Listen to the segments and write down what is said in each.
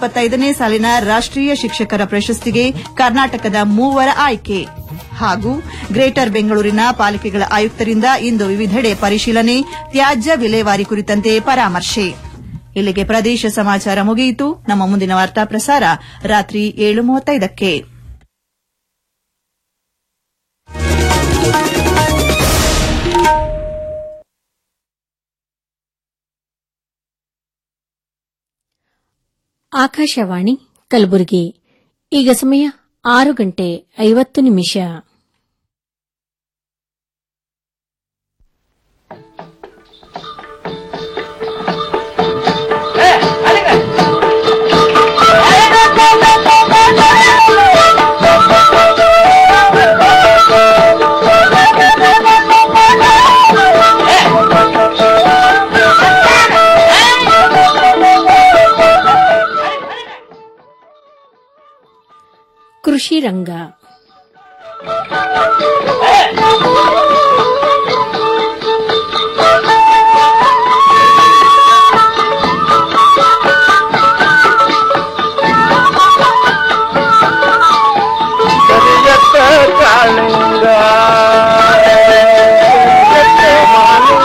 ಇಪ್ಪತ್ತೈದನೇ ಸಾಲಿನ ರಾಷ್ಟೀಯ ಶಿಕ್ಷಕರ ಪ್ರಶಸ್ತಿಗೆ ಕರ್ನಾಟಕದ ಮೂವರ ಆಯ್ಕೆ ಹಾಗೂ ಗ್ರೇಟರ್ ಬೆಂಗಳೂರಿನ ಪಾಲಿಕೆಗಳ ಆಯುಕ್ತರಿಂದ ಇಂದು ವಿವಿಧೆಡೆ ಪರಿಶೀಲನೆ ತ್ಯಾಜ್ಯ ವಿಲೇವಾರಿ ಕುರಿತಂತೆ ಪರಾಮರ್ಶೆ ಇಲ್ಲಿಗೆ ಪ್ರದೇಶ ಸಮಾಚಾರ ಮುಗಿಯಿತು ನಮ್ಮ ಮುಂದಿನ ವಾರ್ತಾ ಪ್ರಸಾರ ರಾತ್ರಿ ಏಳು ಮೂವತ್ತೈದಕ್ಕೆ ಆಕಾಶವಾಣಿ ಕಲಬುರಗಿ ಈಗ ಸಮಯ ಆರು ಗಂಟೆ ಐವತ್ತು ನಿಮಿಷ ಕೃಷಿ ರಂಗ ಕರಿಯತ್ತ ಕಾಳಿಂಗ ಕರಿಯತ್ತ ಮಾಲಿಂಗ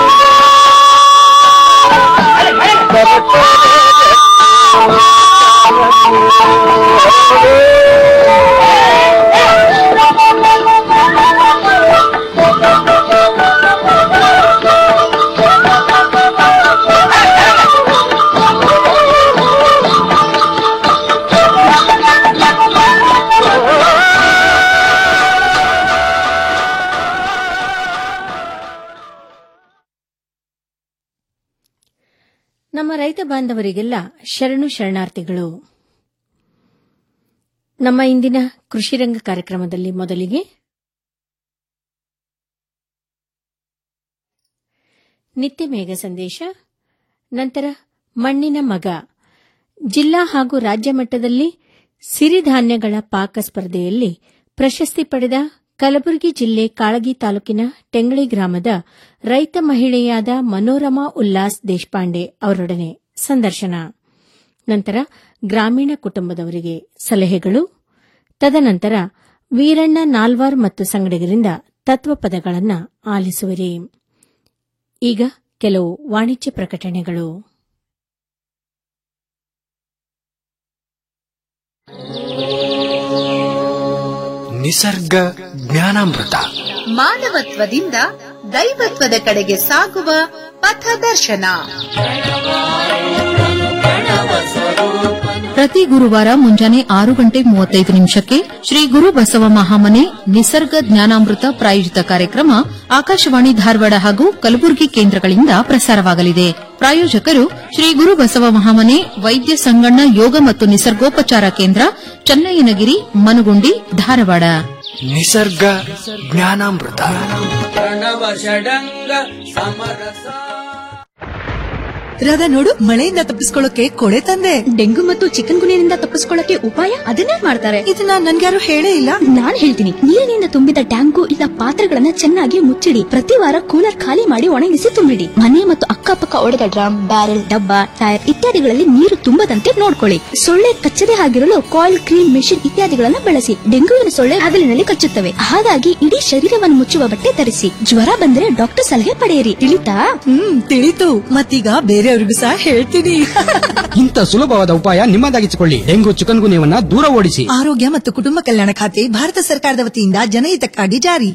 ನಮ್ಮ ರೈತ ಬಾಂಧವರಿಗೆಲ್ಲ ಶರಣು ಶರಣಾರ್ಥಿಗಳು ನಮ್ಮ ಇಂದಿನ ಕೃಷಿ ರಂಗ ಕಾರ್ಯಕ್ರಮದಲ್ಲಿ ಮೊದಲಿಗೆ ನಿತ್ಯ ಮೇಘ ಸಂದೇಶ ನಂತರ ಮಣ್ಣಿನ ಮಗ ಜಿಲ್ಲಾ ಹಾಗೂ ರಾಜ್ಯ ಮಟ್ಟದಲ್ಲಿ ಸಿರಿಧಾನ್ಯಗಳ ಪಾಕ ಸ್ಪರ್ಧೆಯಲ್ಲಿ ಪ್ರಶಸ್ತಿ ಪಡೆದ ಕಲಬುರಗಿ ಜಿಲ್ಲೆ ಕಾಳಗಿ ತಾಲೂಕಿನ ಟೆಂಗಳಿ ಗ್ರಾಮದ ರೈತ ಮಹಿಳೆಯಾದ ಮನೋರಮಾ ಉಲ್ಲಾಸ್ ದೇಶಪಾಂಡೆ ಅವರೊಡನೆ ಸಂದರ್ಶನ ನಂತರ ಗ್ರಾಮೀಣ ಕುಟುಂಬದವರಿಗೆ ಸಲಹೆಗಳು ತದನಂತರ ವೀರಣ್ಣ ನಾಲ್ವಾರ್ ಮತ್ತು ಸಂಗಡಿಗರಿಂದ ತತ್ವಪದಗಳನ್ನು ಆಲಿಸುವಿರಿ ಈಗ ಕೆಲವು ವಾಣಿಜ್ಯ ಪ್ರಕಟಣೆಗಳು ನಿಸರ್ಗ ಜ್ಞಾನಾಮೃತ ಮಾನವತ್ವದಿಂದ ದೈವತ್ವದ ಕಡೆಗೆ ಸಾಗುವ ಪಥದರ್ಶನ ಪ್ರತಿ ಗುರುವಾರ ಮುಂಜಾನೆ ಆರು ಗಂಟೆ ಮೂವತ್ತೈದು ನಿಮಿಷಕ್ಕೆ ಶ್ರೀ ಗುರು ಬಸವ ಮಹಾಮನೆ ನಿಸರ್ಗ ಜ್ಞಾನಾಮೃತ ಪ್ರಾಯೋಜಿತ ಕಾರ್ಯಕ್ರಮ ಆಕಾಶವಾಣಿ ಧಾರವಾಡ ಹಾಗೂ ಕಲಬುರಗಿ ಕೇಂದ್ರಗಳಿಂದ ಪ್ರಸಾರವಾಗಲಿದೆ ಪ್ರಾಯೋಜಕರು ಶ್ರೀ ಗುರು ಬಸವ ಮಹಾಮನೆ ವೈದ್ಯ ಸಂಗಣ್ಣ ಯೋಗ ಮತ್ತು ನಿಸರ್ಗೋಪಚಾರ ಕೇಂದ್ರ ಚನ್ನಯ್ಯನಗಿರಿ ಮನುಗುಂಡಿ ಧಾರವಾಡ ನಿಸರ್ಗ ಜ್ಞಾನಾಮೃತ ರಾಧಾ ನೋಡು ಮಳೆಯಿಂದ ತಪ್ಪಿಸ್ಕೊಳ್ಳೋಕೆ ಕೊಡೆ ತಂದೆ ಡೆಂಗು ಮತ್ತು ಚಿಕನ್ ಗುನಿಯಿಂದ ತಪ್ಪಿಸ್ಕೊಳ್ಳಕ್ಕೆ ಉಪಾಯ ಅದನ್ನೇ ಮಾಡ್ತಾರೆ ಇದನ್ನ ನನ್ಗ್ಯಾರು ಹೇಳೇ ಇಲ್ಲ ನಾನ್ ಹೇಳ್ತೀನಿ ನೀರಿನಿಂದ ತುಂಬಿದ ಟ್ಯಾಂಕು ಇಲ್ಲ ಪಾತ್ರೆಗಳನ್ನ ಚೆನ್ನಾಗಿ ಮುಚ್ಚಿಡಿ ಪ್ರತಿ ವಾರ ಕೂಲರ್ ಖಾಲಿ ಮಾಡಿ ಒಣಗಿಸಿ ತುಂಬಿಡಿ ಮನೆ ಮತ್ತು ಅಕ್ಕಪಕ್ಕ ಒಡೆದ ಡ್ರಮ್ ಬ್ಯಾರೆಲ್ ಡಬ್ಬ ಟೈರ್ ಇತ್ಯಾದಿಗಳಲ್ಲಿ ನೀರು ತುಂಬದಂತೆ ನೋಡ್ಕೊಳ್ಳಿ ಸೊಳ್ಳೆ ಕಚ್ಚದೆ ಆಗಿರಲು ಕಾಯಿಲ್ ಕ್ರೀಮ್ ಮೆಷಿನ್ ಇತ್ಯಾದಿಗಳನ್ನ ಬಳಸಿ ಡೆಂಗುವಿನ ಸೊಳ್ಳೆ ಹಗಲಿನಲ್ಲಿ ಕಚ್ಚುತ್ತವೆ ಹಾಗಾಗಿ ಇಡೀ ಶರೀರವನ್ನು ಮುಚ್ಚುವ ಬಟ್ಟೆ ಧರಿಸಿ ಜ್ವರ ಬಂದರೆ ಡಾಕ್ಟರ್ ಸಲಹೆ ಪಡೆಯಿರಿ ತಿಳಿತಾ ಹ್ಮ್ ತಿಳಿತು ಮತ್ತೀಗ ಬೇರೆಯವ್ರಿಗೂ ಸಹ ಹೇಳ್ತೀನಿ ಇಂಥ ಸುಲಭವಾದ ಉಪಾಯ ನಿಮ್ಮದಾಗಿಸಿಕೊಳ್ಳಿ ಡೆಂಗು ಚಿಕನ್ ಗುನ್ಯವನ್ನ ದೂರ ಓಡಿಸಿ ಆರೋಗ್ಯ ಮತ್ತು ಕುಟುಂಬ ಕಲ್ಯಾಣ ಖಾತೆ ಭಾರತ ಸರ್ಕಾರದ ವತಿಯಿಂದ ಜನಹಿತಕ್ಕಾಗಿ ಜಾರಿ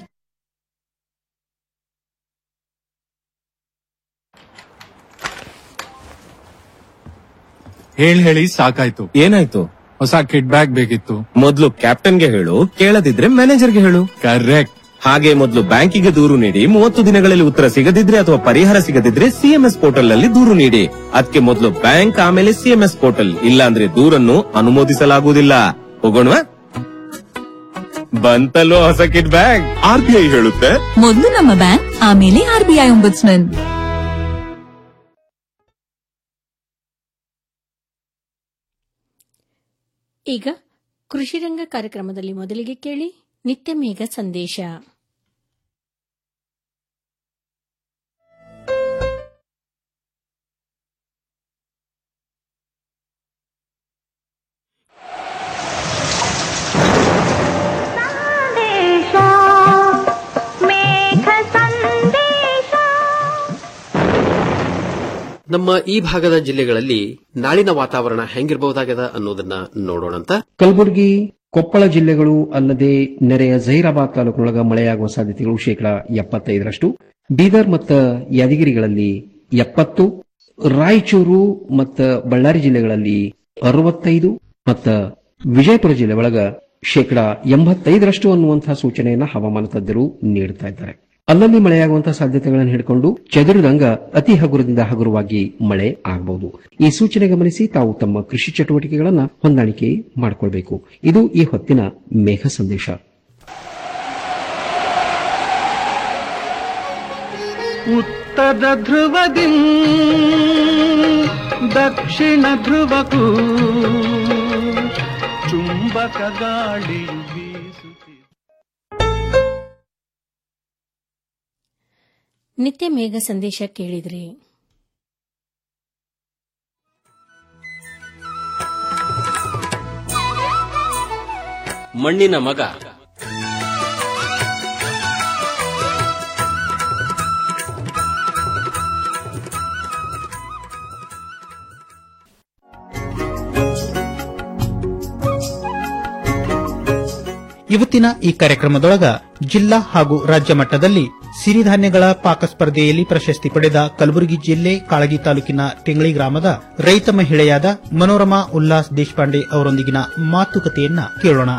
ಹೇಳ್ ಹೇಳಿ ಸಾಕಾಯ್ತು ಏನಾಯ್ತು ಹೊಸ ಕಿಡ್ ಬ್ಯಾಗ್ ಬೇಕಿತ್ತು ಮೊದ್ಲು ಕ್ಯಾಪ್ಟನ್ಗೆ ಹೇಳು ಕೇಳದಿದ್ರೆ ಮ್ಯಾನೇಜರ್ಗೆ ಹೇಳು ಕರೆಕ್ಟ್ ಹಾಗೆ ಮೊದಲು ಬ್ಯಾಂಕಿಗೆ ದೂರು ನೀಡಿ ಮೂವತ್ತು ದಿನಗಳಲ್ಲಿ ಉತ್ತರ ಸಿಗದಿದ್ರೆ ಅಥವಾ ಪರಿಹಾರ ಸಿಗದಿದ್ರೆ ಸಿಎಂಎಸ್ ಪೋರ್ಟಲ್ ನಲ್ಲಿ ದೂರು ನೀಡಿ ಅದಕ್ಕೆ ಮೊದಲು ಬ್ಯಾಂಕ್ ಆಮೇಲೆ ಸಿಎಂಎಸ್ ಪೋರ್ಟಲ್ ಇಲ್ಲಾಂದ್ರೆ ದೂರನ್ನು ಅನುಮೋದಿಸಲಾಗುವುದಿಲ್ಲ ಹೋಗೋಣವಾ ಬಂತಲ್ಲೋ ಹೊಸ ಕಿಡ್ ಬ್ಯಾಗ್ ಆರ್ಬಿಐ ಹೇಳುತ್ತೆ ಮೊದಲು ನಮ್ಮ ಬ್ಯಾಂಕ್ ಆಮೇಲೆ ಆರ್ಬಿಐ ಒಂಬುಡ್ಸ್ಮನ್ ಈಗ ಕೃಷಿರಂಗ ಕಾರ್ಯಕ್ರಮದಲ್ಲಿ ಮೊದಲಿಗೆ ಕೇಳಿ ನಿತ್ಯ ಮೇಘ ಸಂದೇಶ ನಮ್ಮ ಈ ಭಾಗದ ಜಿಲ್ಲೆಗಳಲ್ಲಿ ನಾಳಿನ ವಾತಾವರಣ ಹೆಂಗಿರಬಹುದಾಗದ ಅನ್ನೋದನ್ನ ನೋಡೋಣಂತ ಕಲಬುರಗಿ ಕೊಪ್ಪಳ ಜಿಲ್ಲೆಗಳು ಅಲ್ಲದೆ ನೆರೆಯ ಜೈರಾಬಾದ್ ತಾಲೂಕಿನೊಳಗ ಮಳೆಯಾಗುವ ಸಾಧ್ಯತೆಗಳು ಶೇಕಡಾ ಎಪ್ಪತ್ತೈದರಷ್ಟು ಬೀದರ್ ಮತ್ತು ಯಾದಗಿರಿಗಳಲ್ಲಿ ಎಪ್ಪತ್ತು ರಾಯಚೂರು ಮತ್ತು ಬಳ್ಳಾರಿ ಜಿಲ್ಲೆಗಳಲ್ಲಿ ಅರವತ್ತೈದು ಮತ್ತು ವಿಜಯಪುರ ಜಿಲ್ಲೆ ಒಳಗ ಶೇಕಡಾ ಎಂಬತ್ತೈದರಷ್ಟು ಅನ್ನುವಂತಹ ಸೂಚನೆಯನ್ನ ಹವಾಮಾನ ತಜ್ಞರು ನೀಡುತ್ತಾ ಇದ್ದಾರೆ ಅಲ್ಲಲ್ಲಿ ಮಳೆಯಾಗುವಂತಹ ಸಾಧ್ಯತೆಗಳನ್ನು ಹಿಡ್ಕೊಂಡು ಚದುರಿದಂಗ ಅತಿ ಹಗುರದಿಂದ ಹಗುರವಾಗಿ ಮಳೆ ಆಗಬಹುದು ಈ ಸೂಚನೆ ಗಮನಿಸಿ ತಾವು ತಮ್ಮ ಕೃಷಿ ಚಟುವಟಿಕೆಗಳನ್ನ ಹೊಂದಾಣಿಕೆ ಮಾಡಿಕೊಳ್ಬೇಕು ಇದು ಈ ಹೊತ್ತಿನ ಮೇಘ ಸಂದೇಶ ಉತ್ತರ ಧ್ರುವದಿ ದಕ್ಷಿಣ ಧ್ರುವಕ್ಕೂ ಚುಂಬಕ ಗಾಳಿಯು ಬೀಸುತ್ತಿದೆ ನಿತ್ಯ ಮೇಘ ಸಂದೇಶ ಕೇಳಿದ್ರಿ ಮಣ್ಣಿನ ಮಗ ಇವತ್ತಿನ ಈ ಕಾರ್ಯಕ್ರಮದೊಳಗ ಜಿಲ್ಲಾ ಹಾಗೂ ರಾಜ್ಯ ಮಟ್ಟದಲ್ಲಿ ಸಿರಿಧಾನ್ಯಗಳ ಪಾಕ ಸ್ಪರ್ಧೆಯಲ್ಲಿ ಪ್ರಶಸ್ತಿ ಪಡೆದ ಕಲಬುರಗಿ ಜಿಲ್ಲೆ ಕಾಳಗಿ ತಾಲೂಕಿನ ತಿಂಗಳಿ ಗ್ರಾಮದ ರೈತ ಮಹಿಳೆಯಾದ ಮನೋರಮಾ ಉಲ್ಲಾಸ್ ದೇಶಪಾಂಡೆ ಅವರೊಂದಿಗಿನ ಮಾತುಕತೆಯನ್ನ ಕೇಳೋಣ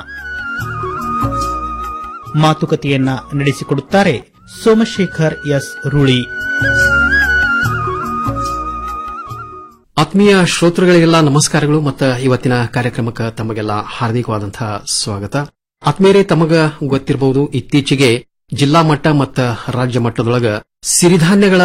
ಮಾತುಕತೆಯನ್ನ ನಡೆಸಿಕೊಡುತ್ತಾರೆ ಸೋಮಶೇಖರ್ ಎಸ್ ರೂಳಿ ಆತ್ಮೀಯ ಶ್ರೋತೃಗಳಿಗೆಲ್ಲ ನಮಸ್ಕಾರಗಳು ಮತ್ತು ಇವತ್ತಿನ ಕಾರ್ಯಕ್ರಮಕ್ಕೆ ತಮಗೆಲ್ಲ ಹಾರ್ದಿಕವಾದಂತಹ ಸ್ವಾಗತ ಆತ್ಮೀಯರೇ ತಮಗ ಗೊತ್ತಿರಬಹುದು ಇತ್ತೀಚೆಗೆ ಜಿಲ್ಲಾ ಮಟ್ಟ ಮತ್ತು ರಾಜ್ಯ ಮಟ್ಟದೊಳಗ ಸಿರಿಧಾನ್ಯಗಳ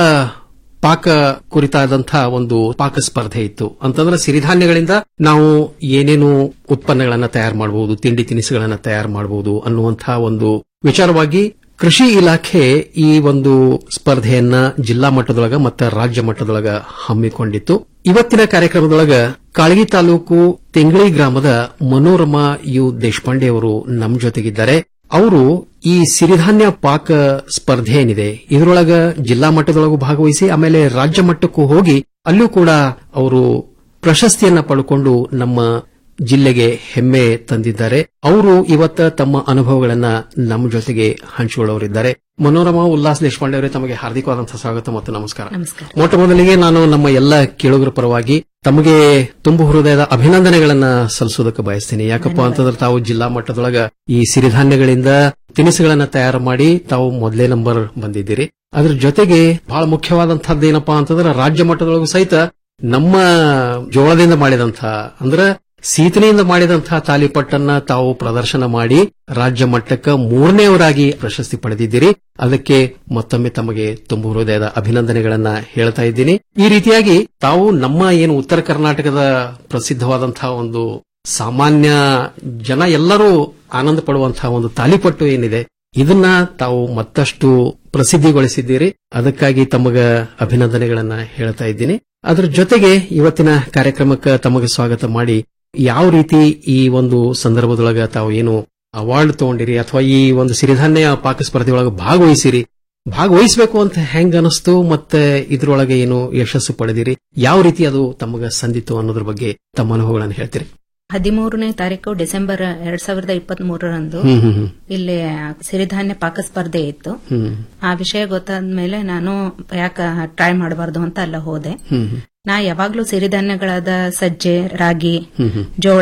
ಪಾಕ ಕುರಿತಾದಂತಹ ಒಂದು ಪಾಕ ಸ್ಪರ್ಧೆ ಇತ್ತು ಅಂತಂದ್ರೆ ಸಿರಿಧಾನ್ಯಗಳಿಂದ ನಾವು ಏನೇನು ಉತ್ಪನ್ನಗಳನ್ನ ತಯಾರು ಮಾಡಬಹುದು ತಿಂಡಿ ತಿನಿಸುಗಳನ್ನ ತಯಾರು ಮಾಡಬಹುದು ಅನ್ನುವಂತಹ ಒಂದು ವಿಚಾರವಾಗಿ ಕೃಷಿ ಇಲಾಖೆ ಈ ಒಂದು ಸ್ಪರ್ಧೆಯನ್ನ ಜಿಲ್ಲಾ ಮಟ್ಟದೊಳಗ ಮತ್ತು ರಾಜ್ಯ ಮಟ್ಟದೊಳಗ ಹಮ್ಮಿಕೊಂಡಿತ್ತು ಇವತ್ತಿನ ಕಾರ್ಯಕ್ರಮದೊಳಗ ಕಾಳಗಿ ತಾಲೂಕು ತೆಂಗಳಿ ಗ್ರಾಮದ ಮನೋರಮಾ ಯು ದೇಶಪಾಂಡೆ ಅವರು ನಮ್ಮ ಜೊತೆಗಿದ್ದಾರೆ ಅವರು ಈ ಸಿರಿಧಾನ್ಯ ಪಾಕ ಸ್ಪರ್ಧೆ ಏನಿದೆ ಇದರೊಳಗ ಜಿಲ್ಲಾ ಮಟ್ಟದೊಳಗೂ ಭಾಗವಹಿಸಿ ಆಮೇಲೆ ರಾಜ್ಯ ಮಟ್ಟಕ್ಕೂ ಹೋಗಿ ಅಲ್ಲೂ ಕೂಡ ಅವರು ಪ್ರಶಸ್ತಿಯನ್ನ ಪಡ್ಕೊಂಡು ನಮ್ಮ ಜಿಲ್ಲೆಗೆ ಹೆಮ್ಮೆ ತಂದಿದ್ದಾರೆ ಅವರು ಇವತ್ತ ತಮ್ಮ ಅನುಭವಗಳನ್ನ ನಮ್ಮ ಜೊತೆಗೆ ಹಂಚಿಕೊಳ್ಳೋರಿದ್ದಾರೆ ಮನೋರಮಾ ಉಲ್ಲಾಸ್ ದೇಶಪಾಂಡೆ ಅವರೇ ತಮಗೆ ಹಾರ್ದಿಕವಾದಂತಹ ಸ್ವಾಗತ ಮತ್ತು ನಮಸ್ಕಾರ ನಮಸ್ಕಾರ ಮೊಟ್ಟ ಮೊದಲಿಗೆ ನಾನು ನಮ್ಮ ಎಲ್ಲ ಕೇಳುಗರ ಪರವಾಗಿ ತಮಗೆ ತುಂಬು ಹೃದಯದ ಅಭಿನಂದನೆಗಳನ್ನ ಸಲ್ಲಿಸೋದಕ್ಕೆ ಬಯಸ್ತೀನಿ ಯಾಕಪ್ಪ ಅಂತಂದ್ರೆ ತಾವು ಜಿಲ್ಲಾ ಮಟ್ಟದೊಳಗ ಈ ಸಿರಿಧಾನ್ಯಗಳಿಂದ ತಿನಿಸುಗಳನ್ನ ತಯಾರು ಮಾಡಿ ತಾವು ಮೊದಲೇ ನಂಬರ್ ಬಂದಿದ್ದೀರಿ ಅದ್ರ ಜೊತೆಗೆ ಬಹಳ ಮುಖ್ಯವಾದಂತಹದ್ದೇನಪ್ಪಾ ಅಂತಂದ್ರೆ ರಾಜ್ಯ ಮಟ್ಟದೊಳಗೂ ಸಹಿತ ನಮ್ಮ ಜೋಳದಿಂದ ಮಾಡಿದಂತಹ ಅಂದ್ರೆ ಸೀತನೆಯಿಂದ ಮಾಡಿದಂತಹ ತಾಲಿಪಟ್ಟನ್ನ ತಾವು ಪ್ರದರ್ಶನ ಮಾಡಿ ರಾಜ್ಯ ಮಟ್ಟಕ್ಕೆ ಮೂರನೆಯವರಾಗಿ ಪ್ರಶಸ್ತಿ ಪಡೆದಿದ್ದೀರಿ ಅದಕ್ಕೆ ಮತ್ತೊಮ್ಮೆ ತಮಗೆ ತುಂಬು ಹೃದಯದ ಅಭಿನಂದನೆಗಳನ್ನ ಹೇಳ್ತಾ ಇದ್ದೀನಿ ಈ ರೀತಿಯಾಗಿ ತಾವು ನಮ್ಮ ಏನು ಉತ್ತರ ಕರ್ನಾಟಕದ ಪ್ರಸಿದ್ಧವಾದಂತಹ ಒಂದು ಸಾಮಾನ್ಯ ಜನ ಎಲ್ಲರೂ ಆನಂದ ಪಡುವಂತಹ ಒಂದು ತಾಲಿಪಟ್ಟು ಏನಿದೆ ಇದನ್ನ ತಾವು ಮತ್ತಷ್ಟು ಪ್ರಸಿದ್ಧಿಗೊಳಿಸಿದ್ದೀರಿ ಅದಕ್ಕಾಗಿ ತಮಗ ಅಭಿನಂದನೆಗಳನ್ನ ಹೇಳ್ತಾ ಇದ್ದೀನಿ ಅದರ ಜೊತೆಗೆ ಇವತ್ತಿನ ಕಾರ್ಯಕ್ರಮಕ್ಕೆ ತಮಗೆ ಸ್ವಾಗತ ಮಾಡಿ ಯಾವ ರೀತಿ ಈ ಒಂದು ಸಂದರ್ಭದೊಳಗ ತಾವು ಏನು ಅವಾರ್ಡ್ ತಗೊಂಡಿರಿ ಅಥವಾ ಈ ಒಂದು ಸಿರಿಧಾನ್ಯ ಪಾಕ ಸ್ಪರ್ಧೆಯೊಳಗೆ ಭಾಗವಹಿಸಿರಿ ಭಾಗವಹಿಸಬೇಕು ಅಂತ ಹೆಂಗ್ ಅನಿಸ್ತು ಮತ್ತೆ ಇದ್ರೊಳಗೆ ಏನು ಯಶಸ್ಸು ಪಡೆದಿರಿ ಯಾವ ರೀತಿ ಅದು ತಮಗ ಸಂದಿತ್ತು ಅನ್ನೋದ್ರ ಬಗ್ಗೆ ತಮ್ಮ ಅನುಭವಗಳನ್ನು ಹೇಳ್ತೀರಿ ಹದಿಮೂರನೇ ತಾರೀಕು ಡಿಸೆಂಬರ್ ಎರಡ್ ಸಾವಿರದ ಇಪ್ಪತ್ತ್ ಮೂರರಂದು ಹ್ಮ್ ಹ್ಮ್ ಹ್ಮ್. ಇಲ್ಲಿ ಸಿರಿಧಾನ್ಯ ಪಾಕ ಸ್ಪರ್ಧೆ ಇತ್ತು ಹ್ಮ್ ಆ ವಿಷಯ ಗೊತ್ತಾದ್ಮೇಲೆ ನಾನು ಯಾಕ ಟ್ರೈ ಮಾಡಬಾರ್ದು ಅಂತ ಅಲ್ಲ ಹೋದೆ ಹ್ಮ್ ಹ್ಮ್. ನಾ ಯಾವಾಗ್ಲೂ ಸಿರಿಧಾನ್ಯಗಳಾದ ಸಜ್ಜೆ ರಾಗಿ ಹ್ಮ್ ಹ್ಮ್. ಜೋಳ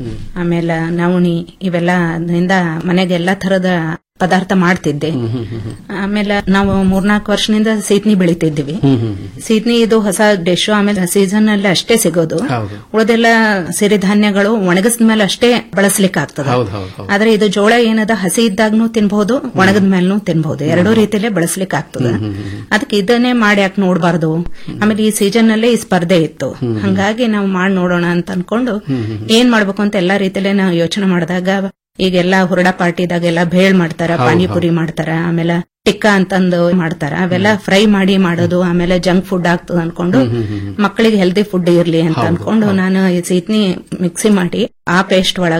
ಆಮೇಲೆ ನವಣಿ ಇವೆಲ್ಲ ಅದರಿಂದ ಮನೆಗೆ ಎಲ್ಲಾ ತರದ ಪದಾರ್ಥ ಮಾಡ್ತಿದ್ದೆ ಆಮೇಲೆ ನಾವು ಮೂರ್ನಾಲ್ಕು ವರ್ಷದಿಂದ ಸೀತ್ನಿ ಬೆಳಿತಿದ್ವಿ ಹ್ಮ್ ಹ್ಮ್ ಹ್ಮ್. ಸೀತ್ನಿ ಇದು ಹೊಸ ಡಿಶ್ ಆಮೇಲೆ ಸೀಸನ್ ಅಲ್ಲಿ ಅಷ್ಟೇ ಸಿಗೋದು ಹೌದು ಉಳಿದೆಲ್ಲ ಸಿರಿಧಾನ್ಯಗಳು ಒಣಗಿಸಿದ ಮೇಲೆ ಅಷ್ಟೇ ಬಳಸ್ಲಿಕ್ಕೆ ಆಗ್ತದೆ ಹೌದು ಹೌದು ಹೌದು ಆದ್ರೆ ಇದು ಜೋಳ ಏನದ ಹಸಿ ಇದ್ದಾಗ್ನೂ ತಿನ್ಬಹುದು ಒಣಗದ ಮೇಲೂ ತಿನ್ಬಹುದು ಎರಡೂ ರೀತಿಯಲ್ಲೇ ಬಳಸ್ಲಿಕ್ಕೆ ಆಗ್ತದೆ ಅದಕ್ಕೆ ಇದನ್ನೇ ಮಾಡಿ ಯಾಕೆ ನೋಡಬಾರ್ದು ಆಮೇಲೆ ಈ ಸೀಸನ್ ನಲ್ಲೇ ಈ ಸ್ಪರ್ಧೆ ಇತ್ತು ಹಂಗಾಗಿ ನಾವು ಮಾಡಿ ನೋಡೋಣ ಅಂತ ಅನ್ಕೊಂಡು ಏನ್ ಮಾಡ್ಬೇಕು ಅಂತ ಎಲ್ಲಾ ರೀತಿಯಲ್ಲೇ ನಾವು ಯೋಚನೆ ಮಾಡಿದಾಗ ಈಗೆಲ್ಲ ಹುರುಡ ಪಾರ್ಟಿದಾಗೆಲ್ಲ ಭೇಳ್ ಮಾಡ್ತಾರ ಹೌದು, ಪಾನಿಪುರಿ ಮಾಡ್ತಾರ ಆಮೇಲೆ ಟಿಕ್ಕಾ ಅಂತಂದು ಮಾಡ್ತಾರ ಅವೆಲ್ಲ ಫ್ರೈ ಮಾಡಿ ಮಾಡೋದು ಆಮೇಲೆ ಜಂಕ್ ಫುಡ್ ಆಗ್ತದ ಅನ್ಕೊಂಡು ಮಕ್ಕಳಿಗೆ ಹೆಲ್ದಿ ಫುಡ್ ಇರ್ಲಿ ಅಂತ ಹೌದು, ಅನ್ಕೊಂಡು ನಾನು ಈ ಸೀತ್ನಿ ಮಿಕ್ಸಿ ಮಾಡಿ ಆ ಪೇಸ್ಟ್ ಒಳಗ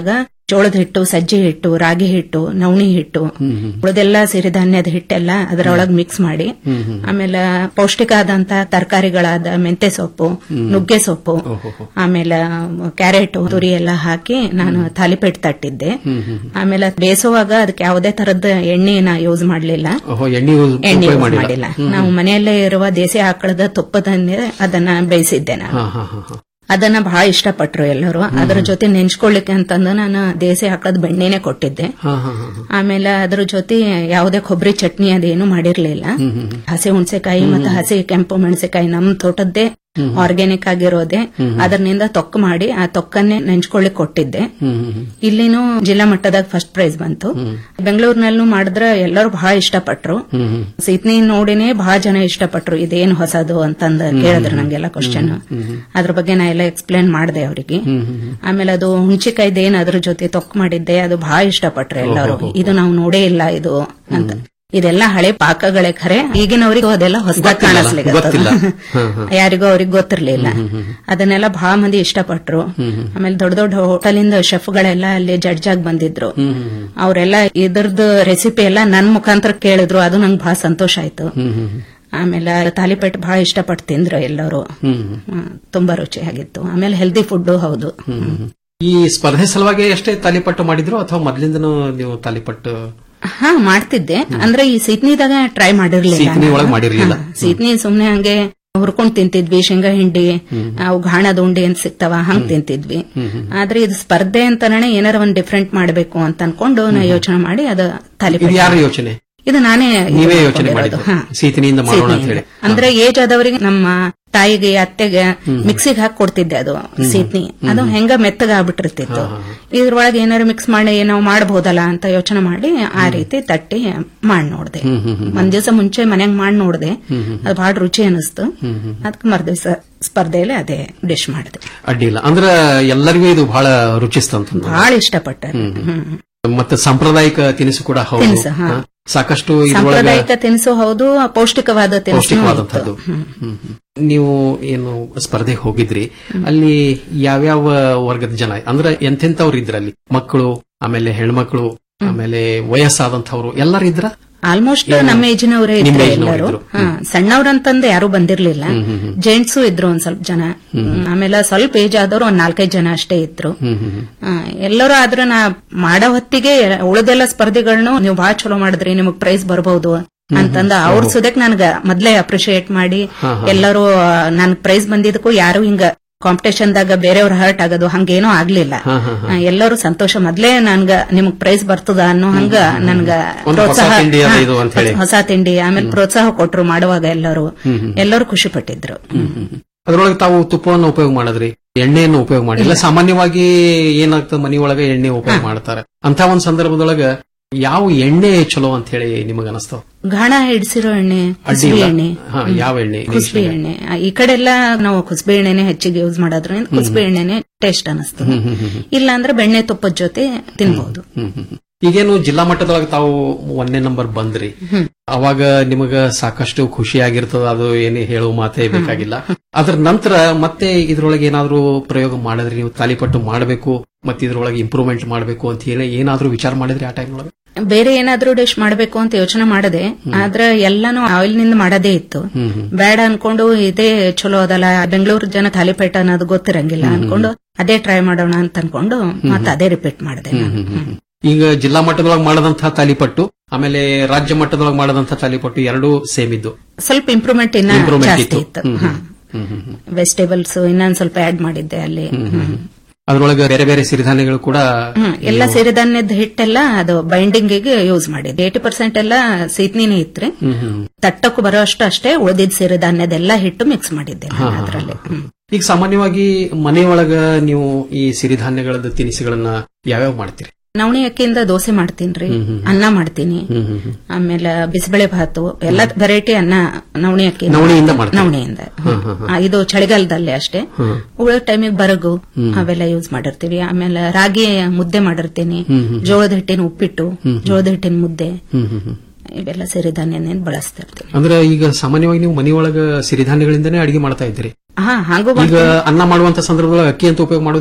ಜೋಳದ ಹಿಟ್ಟು ಸಜ್ಜೆ ಹಿಟ್ಟು ರಾಗಿ ಹಿಟ್ಟು ನವಣಿ ಹಿಟ್ಟು ಉಳಿದೆಲ್ಲ ಸಿರಿಧಾನ್ಯದ ಹಿಟ್ಟೆಲ್ಲ ಅದರೊಳಗೆ ಮಿಕ್ಸ್ ಮಾಡಿ ಆಮೇಲೆ ಪೌಷ್ಟಿಕ ಆದಂತ ತರಕಾರಿಗಳಾದ ಮೆಂತೆ ಸೊಪ್ಪು ನುಗ್ಗೆ ಸೊಪ್ಪು ಆಮೇಲೆ ಕ್ಯಾರೆಟ್ ತುರಿ ಎಲ್ಲ ಹಾಕಿ ನಾನು ತಾಲಿಪೇಟ್ ತಟ್ಟಿದ್ದೆ ಆಮೇಲೆ ಬೇಯಿಸುವಾಗ ಅದಕ್ಕೆ ಯಾವುದೇ ತರದ ಎಣ್ಣೆನ ಯೂಸ್ ಮಾಡ್ಲಿಲ್ಲ ಓಹೋ ಎಣ್ಣೆ use- ಎಣ್ಣೆ ಉಪಯೋಗ use ಮಾಡಿಲ್ಲ ಮಾಡಿಲ್ಲ ಹ್ಮ್. ನಾವು ಮನೆಯಲ್ಲೇ ಇರುವ ದೇಸಿ ಆಕಳದ ತುಪ್ಪದನ್ನೇ ಅದನ್ನ ಬೇಯಿಸಿದ್ದೆ ನಾನು ಹಾ, ಹಾ, ಹಾ, ಹಾ. ಅದನ್ನ ಬಹಳ ಇಷ್ಟಪಟ್ರು ಎಲ್ಲರೂ ಅದರ ಜೊತೆ ನೆಂಚ್ಕೊಳ್ಳಿಕ್ಕೆ ಅಂತಂದು ನಾನು ದೇಸಿ ಆಕಳದ ಬೆಣ್ಣೆನೆ ಕೊಟ್ಟಿದ್ದೆ ಹಾ, ಹಾ, ಹಾ, ಹಾ. ಆಮೇಲೆ ಅದ್ರ ಜೊತೆ ಯಾವುದೇ ಕೊಬ್ಬರಿ ಚಟ್ನಿ ಅದೇನು ಮಾಡಿರ್ಲಿಲ್ಲ ಹ್ಮ್, ಹ್ಮ್, ಹ್ಮ್. ಹಸಿ ಹುಣಸೆಕಾಯಿ ಮತ್ತೆ ಹಸಿ ಕೆಂಪು ಮೆಣಸಿನಕಾಯಿ ನಮ್ ತೋಟದ್ದೇ ಹ್ಮ್. ಆರ್ಗ್ಯಾನಿಕ್ ಆಗಿರೋದೆ ಹ್ಮ್. ಅದರಿಂದ ತೊಕ್ಕು ಮಾಡಿ ಆ ತೊಕ್ಕನ್ನೇ ನೆಂಚ್ಕೊಳ್ಳಿಕ್ ಕೊಟ್ಟಿದ್ದೆ ಹ್ಮ್, ಹ್ಮ್, ಹ್ಮ್. ಇಲ್ಲಿನೂ ಜಿಲ್ಲಾ ಮಟ್ಟದಾಗ ಫಸ್ಟ್ ಪ್ರೈಸ್ ಬಂತು ಬೆಂಗಳೂರಿನಲ್ಲೂ ಮಾಡಿದ್ರೆ ಎಲ್ಲರೂ ಬಹಳ ಇಷ್ಟಪಟ್ರು ಹ್ಮ್, ಹ್ಮ್. ಸೀತ್ನಿ ನೋಡಿನೇ ಬಹಳ ಜನ ಇಷ್ಟಪಟ್ರು ಇದೇನು ಹೊಸದು ಅಂತಂದ ಕೇಳಿದ್ರು ನಂಗೆಲ್ಲ ಕ್ವಶನ್ ಹ್ಮ್, ಹ್ಮ್. ಅದ್ರ ಬಗ್ಗೆ ನಾ ಎಲ್ಲ ಎಕ್ಸ್ಪ್ಲೇನ್ ಮಾಡಿದೆ ಅವರಿಗೆ ಹ್ಮ್, ಹ್ಮ್, ಹ್ಮ್. ಆಮೇಲೆ ಅದು ಹುಂಚಿಕಾಯ್ದು ಏನ್ ಅದ್ರ ಜೊತೆ ತೊಕ್ಕು ಮಾಡಿದ್ದೆ ಅದು ಬಹಳ ಇಷ್ಟಪಟ್ರು ಎಲ್ಲರೂ ಓಹೋ. ಇದು ನಾವು ನೋಡೇ ಇಲ್ಲ ಇದು ಅಂತ ಇದೆಲ್ಲ ಹಳೆ ಪಾಕಗಳೇ ಖರೆ ಈಗಿನವರಿಗೂ ಅದೆಲ್ಲ ಹೊಸದಾಗಿ ಗೊತ್ತಿಲ್ಲ, ಗೊತ್ತಿಲ್ಲ. ಹಾ, ಹಾ. ಯಾರಿಗೂ ಅವ್ರಿಗೆ ಗೊತ್ತಿರ್ಲಿಲ್ಲ ಅದನ್ನೆಲ್ಲ ಬಹಳ ಮಂದಿ ಇಷ್ಟಪಟ್ರು ಆಮೇಲೆ ದೊಡ್ಡ ದೊಡ್ಡ ಹೋಟೆಲಿಂದ ಶೆಫ್ಗಳೆಲ್ಲ ಅಲ್ಲಿ ಜಡ್ಜ್ ಆಗಿ ಬಂದಿದ್ರು ಹ್ಮ್, ಹ್ಮ್, ಹ್ಮ್. ಅವರೆಲ್ಲ ಇದ್ರದ್ದು ರೆಸಿಪಿ ಎಲ್ಲ ನನ್ ಮುಖಾಂತರ ಕೇಳಿದ್ರು ಅದು ನಂಗೆ ಬಹಳ ಸಂತೋಷ ಆಯ್ತು ಹ್ಮ್, ಹ್ಮ್, ಆಮೇಲೆ ತಾಲಿಪೇಟ್ ಬಹಳ ಇಷ್ಟಪಟ್ಟು ತಿಂದ್ರು ಎಲ್ಲರೂ ಹ್ಮ್, ಹ್ಮ್. ಹ್ಮ್, ತುಂಬಾ ರುಚಿಯಾಗಿತ್ತು ಆಮೇಲೆ ಹೆಲ್ದಿ ಫುಡ್ ಹೌದು ಹ್ಮ್, ಹ್ಮ್. ಈ ಸ್ಪರ್ಧೆ ಸಲುವಾಗಿ ಎಷ್ಟೇ ತಾಲಿಪಟ್ಟು ಮಾಡಿದ್ರು ಅಥವಾ ಮೊದ್ಲಿಂದನೂ ನೀವು ತಾಲಿಪಟ್ಟು ಹಾ ಮಾಡ್ತಿದ್ದೆ ಅಂದ್ರೆ ಈ ಸೀತ್ನಿದಾಗ ಟ್ರೈ ಮಾಡಿರ್ಲಿಲ್ಲ ಸೀತ್ನಿ ಒಳಗ್ ನಾನು. ಮಾಡಿರ್ಲಿಲ್ಲ. ಹಾ, ಸೀತ್ನಿ ಸುಮ್ನೆ ಹಂಗೆ ಹುರ್ಕೊಂಡ್ ತಿಂತಿದ್ವಿ ಶೇಂಗಾ ಹಿಂಡಿ ಅವು ಘಾಣದ ಉಂಡೆ ಅಂತ ಸಿಗ್ತಾವ ಹಂಗ್ ತಿಂತಿದ್ವಿ ಆದ್ರೆ ಇದು ಸ್ಪರ್ಧೆ ಅಂತಾನೆ ಏನಾರ ಒಂದ್ ಡಿಫ್ರೆಂಟ್ ಮಾಡ್ಬೇಕು ಅಂತ ಅನ್ಕೊಂಡು ನಾ ಯೋಚನೆ ಮಾಡಿ ಅದು ಇದು ತಾಲಿಪೇಟ್ ಯಾರ ಯೋಚನೆ ಇದು ನಾನೇ ಇದು ನೀವೇ ಯೋಚನೆ ಮಾಡ್ಕೊಂಡಿರೋದು. ಮಾಡಿದ್ದು ಹಾ. ಸೀತಿನಿಂದ ಮಾಡೋಣ ಅಂತ ಹೇಳಿ ಸೀತ್ನಿಯಿಂದ. ಅಂದ್ರೆ ಏಜ್ ಆದವರಿಗೆ ನಮ್ಮ ತಾಯಿಗೆ ಅತ್ತೆಗೆ ಮಿಕ್ಸಿಗೆ ಹಾಕಿ ಕೊಡ್ತಿದ್ದೆ ಅದು ಸೀತ್ನಿ ಅದು ಹೆಂಗ ಮೆತ್ತಗ ಆಗ್ಬಿಟ್ಟಿರ್ತಿತ್ತು ಇದ್ರೊಳಗೆ ಏನಾರು ಮಿಕ್ಸ್ ಮಾಡಿ ನಾವು ಮಾಡಬಹುದಲ್ಲ ಅಂತ ಯೋಚನೆ ಮಾಡಿ ಆ ರೀತಿ ತಟ್ಟಿ ಮಾಡಿ ನೋಡ್ದೆ ಹ್ಮ್, ಹ್ಮ್, ಹ್ಮ್. ಒಂದ್ ದಿವಸ ಮುಂಚೆ ಮನೆಗ್ ಮಾಡಿ ನೋಡ್ದೆ ಹ್ಮ್, ಹ್ಮ್. ಅದು ಬಹಳ ರುಚಿ ಅನಿಸ್ತು ಹ್ಮ್, ಹ್ಮ್. ಅದಕ್ಕೆ ಮರ್ದಿವ್ಸ ಸ್ಪರ್ಧೆಯಲ್ಲಿ ಅದೇ ಡಿಶ್ ಮಾಡಿದೆ ಅಡ್ಡಿಲ್ಲ ಅಂದ್ರ ಎಲ್ಲರಿಗೂ ಇದು ಬಹಳ ರುಚಿಸ್ತಂತ ಬಹಳ ಇಷ್ಟಪಟ್ಟೆ ಹ್ಮ್. ಹ್ಮ್. ಮತ್ತೆ ಸಾಂಪ್ರದಾಯಿಕ ತಿನಿಸು ಕೂಡ ಹೌದು ತಿನಿಸು, ಹಾ. ಹಾ. ಸಾಕಷ್ಟು ಇದ್ರೊಳಗ ಸಾಂಪ್ರದಾಯಿಕ ತಿನಿಸು ಹೌದು ಪೌಷ್ಟಿಕವಾದ ತಿನಿಸು ಪೌಷ್ಟಿಕವಾದಂತದ್ದು ಹ್ಮ್, ಹ್ಮ್. ನೀವು ಏನು ಸ್ಪರ್ಧೆಗೆ ಹೋಗಿದ್ರಿ ಅಲ್ಲಿ ಯಾವ್ಯಾವ ವರ್ಗದ ಜನ ಅಂದ್ರೆ ಎಂತೆಂತವ್ರು ಇದ್ರ ಅಲ್ಲಿ ಮಕ್ಕಳು ಆಮೇಲೆ ಹೆಣ್ಮಕ್ಳು ಆಮೇಲೆ ವಯಸ್ಸಾದಂತವ್ರು ಎಲ್ಲರೂ ಇದ್ರ ಆಲ್ಮೋಸ್ಟ್ ಏನು? ನಮ್ಮ ಏಜಿನವರೇ ನಿಮ್ಮ ಇದ್ರು ಏಜಿನವ್ರು ಎಲ್ಲರೂ ಇದ್ರು. ಹಾ, ಸಣ್ಣವ್ರಂತಂದು ಯಾರು ಬಂದಿರ್ಲಿಲ್ಲ ಹ್ಮ್, ಹ್ಮ್, ಹ್ಮ್. ಜೆಂಟ್ಸು ಇದ್ರು ಒಂದ್ ಸ್ವಲ್ಪ ಜನ ಹ್ಮ್. ಹ್ಮ್, ಆಮೇಲೆ ಸ್ವಲ್ಪ ಏಜ್ ಆದವ್ರು ಒಂದ್ ನಾಲ್ಕೈದು ಜನ ಅಷ್ಟೇ ಇದ್ರು ಹ್ಮ್, ಹ್ಮ್, ಹ್ಮ್. ಆ, ಎಲ್ಲರೂ ಆದ್ರೂ ನಾ ಮಾಡೋ ಹೊತ್ತಿಗೆ ಉಳಿದೆಲ್ಲ ಸ್ಪರ್ಧೆಗಳನ್ನು ನೀವು ಬಹಳ ಚಲೋ ಮಾಡಿದ್ರಿ ನಿಮಗ್ ಪ್ರೈಸ್ ಬರ್ಬಹುದು ಅಂತಂದ ಅವ್ರ ಸುದಕ್ ನನ್ಗ ಮೊದ್ಲೇ ಅಪ್ರಿಶಿಯೇಟ್ ಮಾಡಿ ಹಾ, ಹಾ. ಎಲ್ಲರೂ ನನ್ ಪ್ರೈಸ್ ಬಂದಿದ್ದಕ್ಕೂ ಯಾರು ಹಿಂಗ ಕಾಂಪಿಟೇಷನ್ದಾಗ ಬೇರೆಯವ್ರ ಹರ್ಟ್ ಆಗೋದು ಹಂಗೇನೂ ಆಗ್ಲಿಲ್ಲ ಹಾ, ಹಾ, ಹಾ. ಆ, ಎಲ್ಲರೂ ಸಂತೋಷ ಮೊದ್ಲೇ ನನ್ಗ ನಿಮಗ್ ಪ್ರೈಸ್ ಬರ್ತದ ಅನ್ನೋ ಹಂಗ ನನ್ಗ ಒಂದು ಹೊಸ ಪ್ರೋತ್ಸಾಹ ತಿಂಡಿ ಅದ ಹಾ, ಇದು ಅಂತ ಹೇಳಿ. ಹೊಸ ತಿಂಡಿ ಆಮೇಲೆ ಪ್ರೋತ್ಸಾಹ ಕೊಟ್ರು ಮಾಡುವಾಗ ಎಲ್ಲರೂ ಹ್ಮ್, ಹ್ಮ್. ಎಲ್ಲರೂ ಖುಷಿ ಪಟ್ಟಿದ್ರು ಅದ್ರೊಳಗೆ ತಾವು ತುಪ್ಪವನ್ನು ಉಪಯೋಗ ಮಾಡಿದ್ರಿ ಎಣ್ಣೆಯನ್ನು ಉಪಯೋಗ ಮಾಡಿಲ್ಲ ಸಾಮಾನ್ಯವಾಗಿ ಏನಾಗ್ತದೆ ಮನೆಯೊಳಗೆ ಎಣ್ಣೆ ಉಪಯೋಗ ಮಾಡ್ತಾರೆ ಅಂತ ಒಂದ್ ಸಂದರ್ಭದೊಳಗ ಯಾವ ಎಣ್ಣೆ ಚಲೋ ಅಂತ ಹೇಳಿ ನಿಮಗ ಅನಸ್ತಾವ ಘಾಣ ಹಿಡಿಸಿರೋ ಎಣ್ಣೆ ಕುಸುಬಿ ಅಡ್ಡಿಲ್ಲ. ಎಣ್ಣೆ ಹಾ, ಹ್ಮ್. ಯಾವ ಎಣ್ಣೆ? ಕುಸುಬಿ ಎಣ್ಣೆ ಆ, ಈ ಕಡೆ ಎಲ್ಲ ನಾವು ಕುಸುಬಿ ಎಣ್ಣೆನೆ ಹೆಚ್ಚಿಗೆ ಯೂಸ್ ಮಾಡೋದ್ರಿಂದ ಕುಸುಬಿ ಎಣ್ಣೆನೆ ಟೇಸ್ಟ್ ಅನಿಸ್ತದೆ ಹ್ಮ್, ಹ್ಮ್, ಹ್ಮ್, ಹ್ಮ್. ಇಲ್ಲ ಅಂದ್ರೆ ಬೆಣ್ಣೆ ತುಪ್ಪದ ಜೊತೆ ತಿನ್ಬಹುದು ಹ್ಮ್, ಹ್ಮ್, ಹ್ಮ್. ಈಗೇನು ಜಿಲ್ಲಾ ಮಟ್ಟದೊಳಗೆ ತಾವು ಒಂದನೇ ನಂಬರ್ ಬಂದ್ರಿ ಹ್ಮ್. ಅವಾಗ ನಿಮಗ ಸಾಕಷ್ಟು ಖುಷಿ ಆಗಿರ್ತದ ಅದು ಏನೇ ಹೇಳುವ ಮಾತೇ ಬೇಕಾಗಿಲ್ಲ ಅದ್ರ ನಂತರ ಮತ್ತೆ ಇದ್ರೊಳಗೆ ಏನಾದ್ರೂ ಪ್ರಯೋಗ ಮಾಡಿದ್ರಿ ನೀವು ತಾಲಿಪಟ್ಟು ಮಾಡಬೇಕು ಮತ್ತೆ ಇದ್ರೊಳಗೆ ಇಂಪ್ರೂವ್ಮೆಂಟ್ ಮಾಡಬೇಕು ಅಂತ ಹೇಳಿ ಏನಾದ್ರೂ ವಿಚಾರ ಮಾಡಿದ್ರಿ ಆ ಟೈಮ್ ಒಳಗೆ ಬೇರೆ ಏನಾದ್ರೂ ಡಿಶ್ ಮಾಡಬೇಕು ಅಂತ ಯೋಚನೆ ಮಾಡದೆ ಆದ್ರೆ ಎಲ್ಲಾನು ಆಯಿಲ್ ನಿಂದ ಮಾಡೋದೇ ಇತ್ತು ಹ್ಮ್, ಹ್ಮ್. ಬೇಡ ಅನ್ಕೊಂಡು ಇದೇ ಚಲೋ ಅದಲ್ಲ ಬೆಂಗಳೂರು ಜನ ತಾಲಿಪೇಟ ಅನ್ನೋದು ಗೊತ್ತಿರಂಗಿಲ್ಲ ಅನ್ಕೊಂಡು ಅದೇ ಟ್ರೈ ಮಾಡೋಣ ಅಂತ ಅನ್ಕೊಂಡು ಮತ್ತೆ ಅದೇ ರಿಪೀಟ್ ಮಾಡಿದೆ ಹ್ಮ್, ಹ್ಮ್, ಹ್ಮ್, ಹ್ಮ್. ಈಗ ಜಿಲ್ಲಾ ಮಟ್ಟದೊಳಗೆ ಮಾಡದಂತಹ ತಾಲಿಪಟ್ಟು ಆಮೇಲೆ ರಾಜ್ಯ ಮಟ್ಟದೊಳಗೆ ಮಾಡದಂತಹ ತಾಲಿಪಟ್ಟು ಎರಡೂ ಸೇಮ್ ಇದ್ದು ಸ್ವಲ್ಪ ಇಂಪ್ರೂವ್ಮೆಂಟ್ ಇನ್ನ Improvement ಜಾಸ್ತಿ ಇತ್ತು. ಇತ್ತು ಹ್ಮ್, ಹಾ. ಹ್ಮ್, ಹ್ಮ್, ಹ್ಮ್. ವೆಜಿಟೇಬಲ್ಸ್ ಇನ್ನೊಂದ್ ಸ್ವಲ್ಪ ಆಡ್ ಮಾಡಿದ್ದೆ ಅಲ್ಲಿ ಹ್ಮ್. ಅದ್ರೊಳಗೆ ಬೇರೆ ಬೇರೆ ಸಿರಿಧಾನ್ಯಗಳು ಕೂಡ ಹ್ಮ್ ಎಲ್ಲ ಸಿರಿಧಾನ್ಯದ ಹಿಟ್ಟೆಲ್ಲ ಅದು ಬೈಂಡಿಂಗ್ ಯೂಸ್ ಮಾಡಿದ್ದೆ ಏಟಿ ಪರ್ಸೆಂಟ್ ಎಲ್ಲ ಸೀತ್ನಿನೇ ಇತ್ರಿ ಹ್ಮ್, ಹ್ಮ್. ತಟ್ಟಕ್ಕೂ ಬರೋ ಅಷ್ಟು ಅಷ್ಟೇ ಉಳಿದಿದ್ ಸಿರಿಧಾನ್ಯದೆಲ್ಲ ಹಿಟ್ಟು ಮಿಕ್ಸ್ ಮಾಡಿದ್ದೆ ಹಾ, ಹಾ, ಅದರಲ್ಲಿ ಹಾ. ಈಗ ಸಾಮಾನ್ಯವಾಗಿ ಮನೆಯೊಳಗ ನೀವು ಈ ಸಿರಿಧಾನ್ಯಗಳದ ತಿನಿಸುಗಳನ್ನ ಯಾವ್ಯಾವ ಮಾಡ್ತೀರಿ ನವಣಿ ಅಕ್ಕಿಯಿಂದ ದೋಸೆ ಮಾಡ್ತೀನಿ ಹ್ಮ್, ಹ್ಮ್. ಅನ್ನ ಮಾಡ್ತೀನಿ ಹ್ಮ್, ಹ್ಮ್, ಹ್ಮ್. ಆಮೇಲೆ ಬಿಸಿಬೇಳೆ ಭಾತು ಎಲ್ಲ ವೆರೈಟಿ ಅನ್ನ ನವಣಿ ಅಕ್ಕಿ ನವಣಿಯಿಂದ ಮಾಡ್ತೀರಿ? ನವಣಿಯಿಂದ ಹಾ, ಹಾ, ಹಾ. ಆ, ಇದು ಚಳಿಗಾಲದಲ್ಲೇ ಅಷ್ಟೇ ಹ್ಮ್. ಉಳಿದ ಟೈಮಿಗೆ ಬರಗು ಹ್ಮ್. ಅವೆಲ್ಲ ಯೂಸ್ ಮಾಡಿರ್ತೀವಿ ಆಮೇಲೆ ರಾಗಿ ಮುದ್ದೆ ಮಾಡಿರ್ತೀನಿ ಹ್ಮ್, ಹ್ಮ್. ಜೋಳದ ಹಿಟ್ಟಿನ ಉಪ್ಪಿಟ್ಟು ಹ್ಮ್, ಹ್ಮ್. ಜೋಳದ ಹಿಟ್ಟಿನ ಮುದ್ದೆ ಹ್ಮ್, ಹ್ಮ್, ಹ್ಮ್. ಇವೆಲ್ಲ ಸಿರಿಧಾನ್ಯನೇ ಬಳಸ್ತಿರ್ತೀವಿ ಅಂದ್ರೆ ಈಗ ಸಾಮಾನ್ಯವಾಗಿ ನೀವು ಮನೆಯೊಳಗ ಸಿರಿಧಾನ್ಯಗಳಿಂದನೇ ಅಡಿಗೆ ಮಾಡ್ತಾ ಇದ್ದೀರಿ ಹಾ ಹಾಗೂ ಈಗ ಅನ್ನ ಮಾಡುವಂತ ಸಂದರ್ಭದೊಳಗೆ ಅಕ್ಕಿ ಅಂತ ಉಪಯೋಗ ಮಾಡೋದಿಲ್ಲ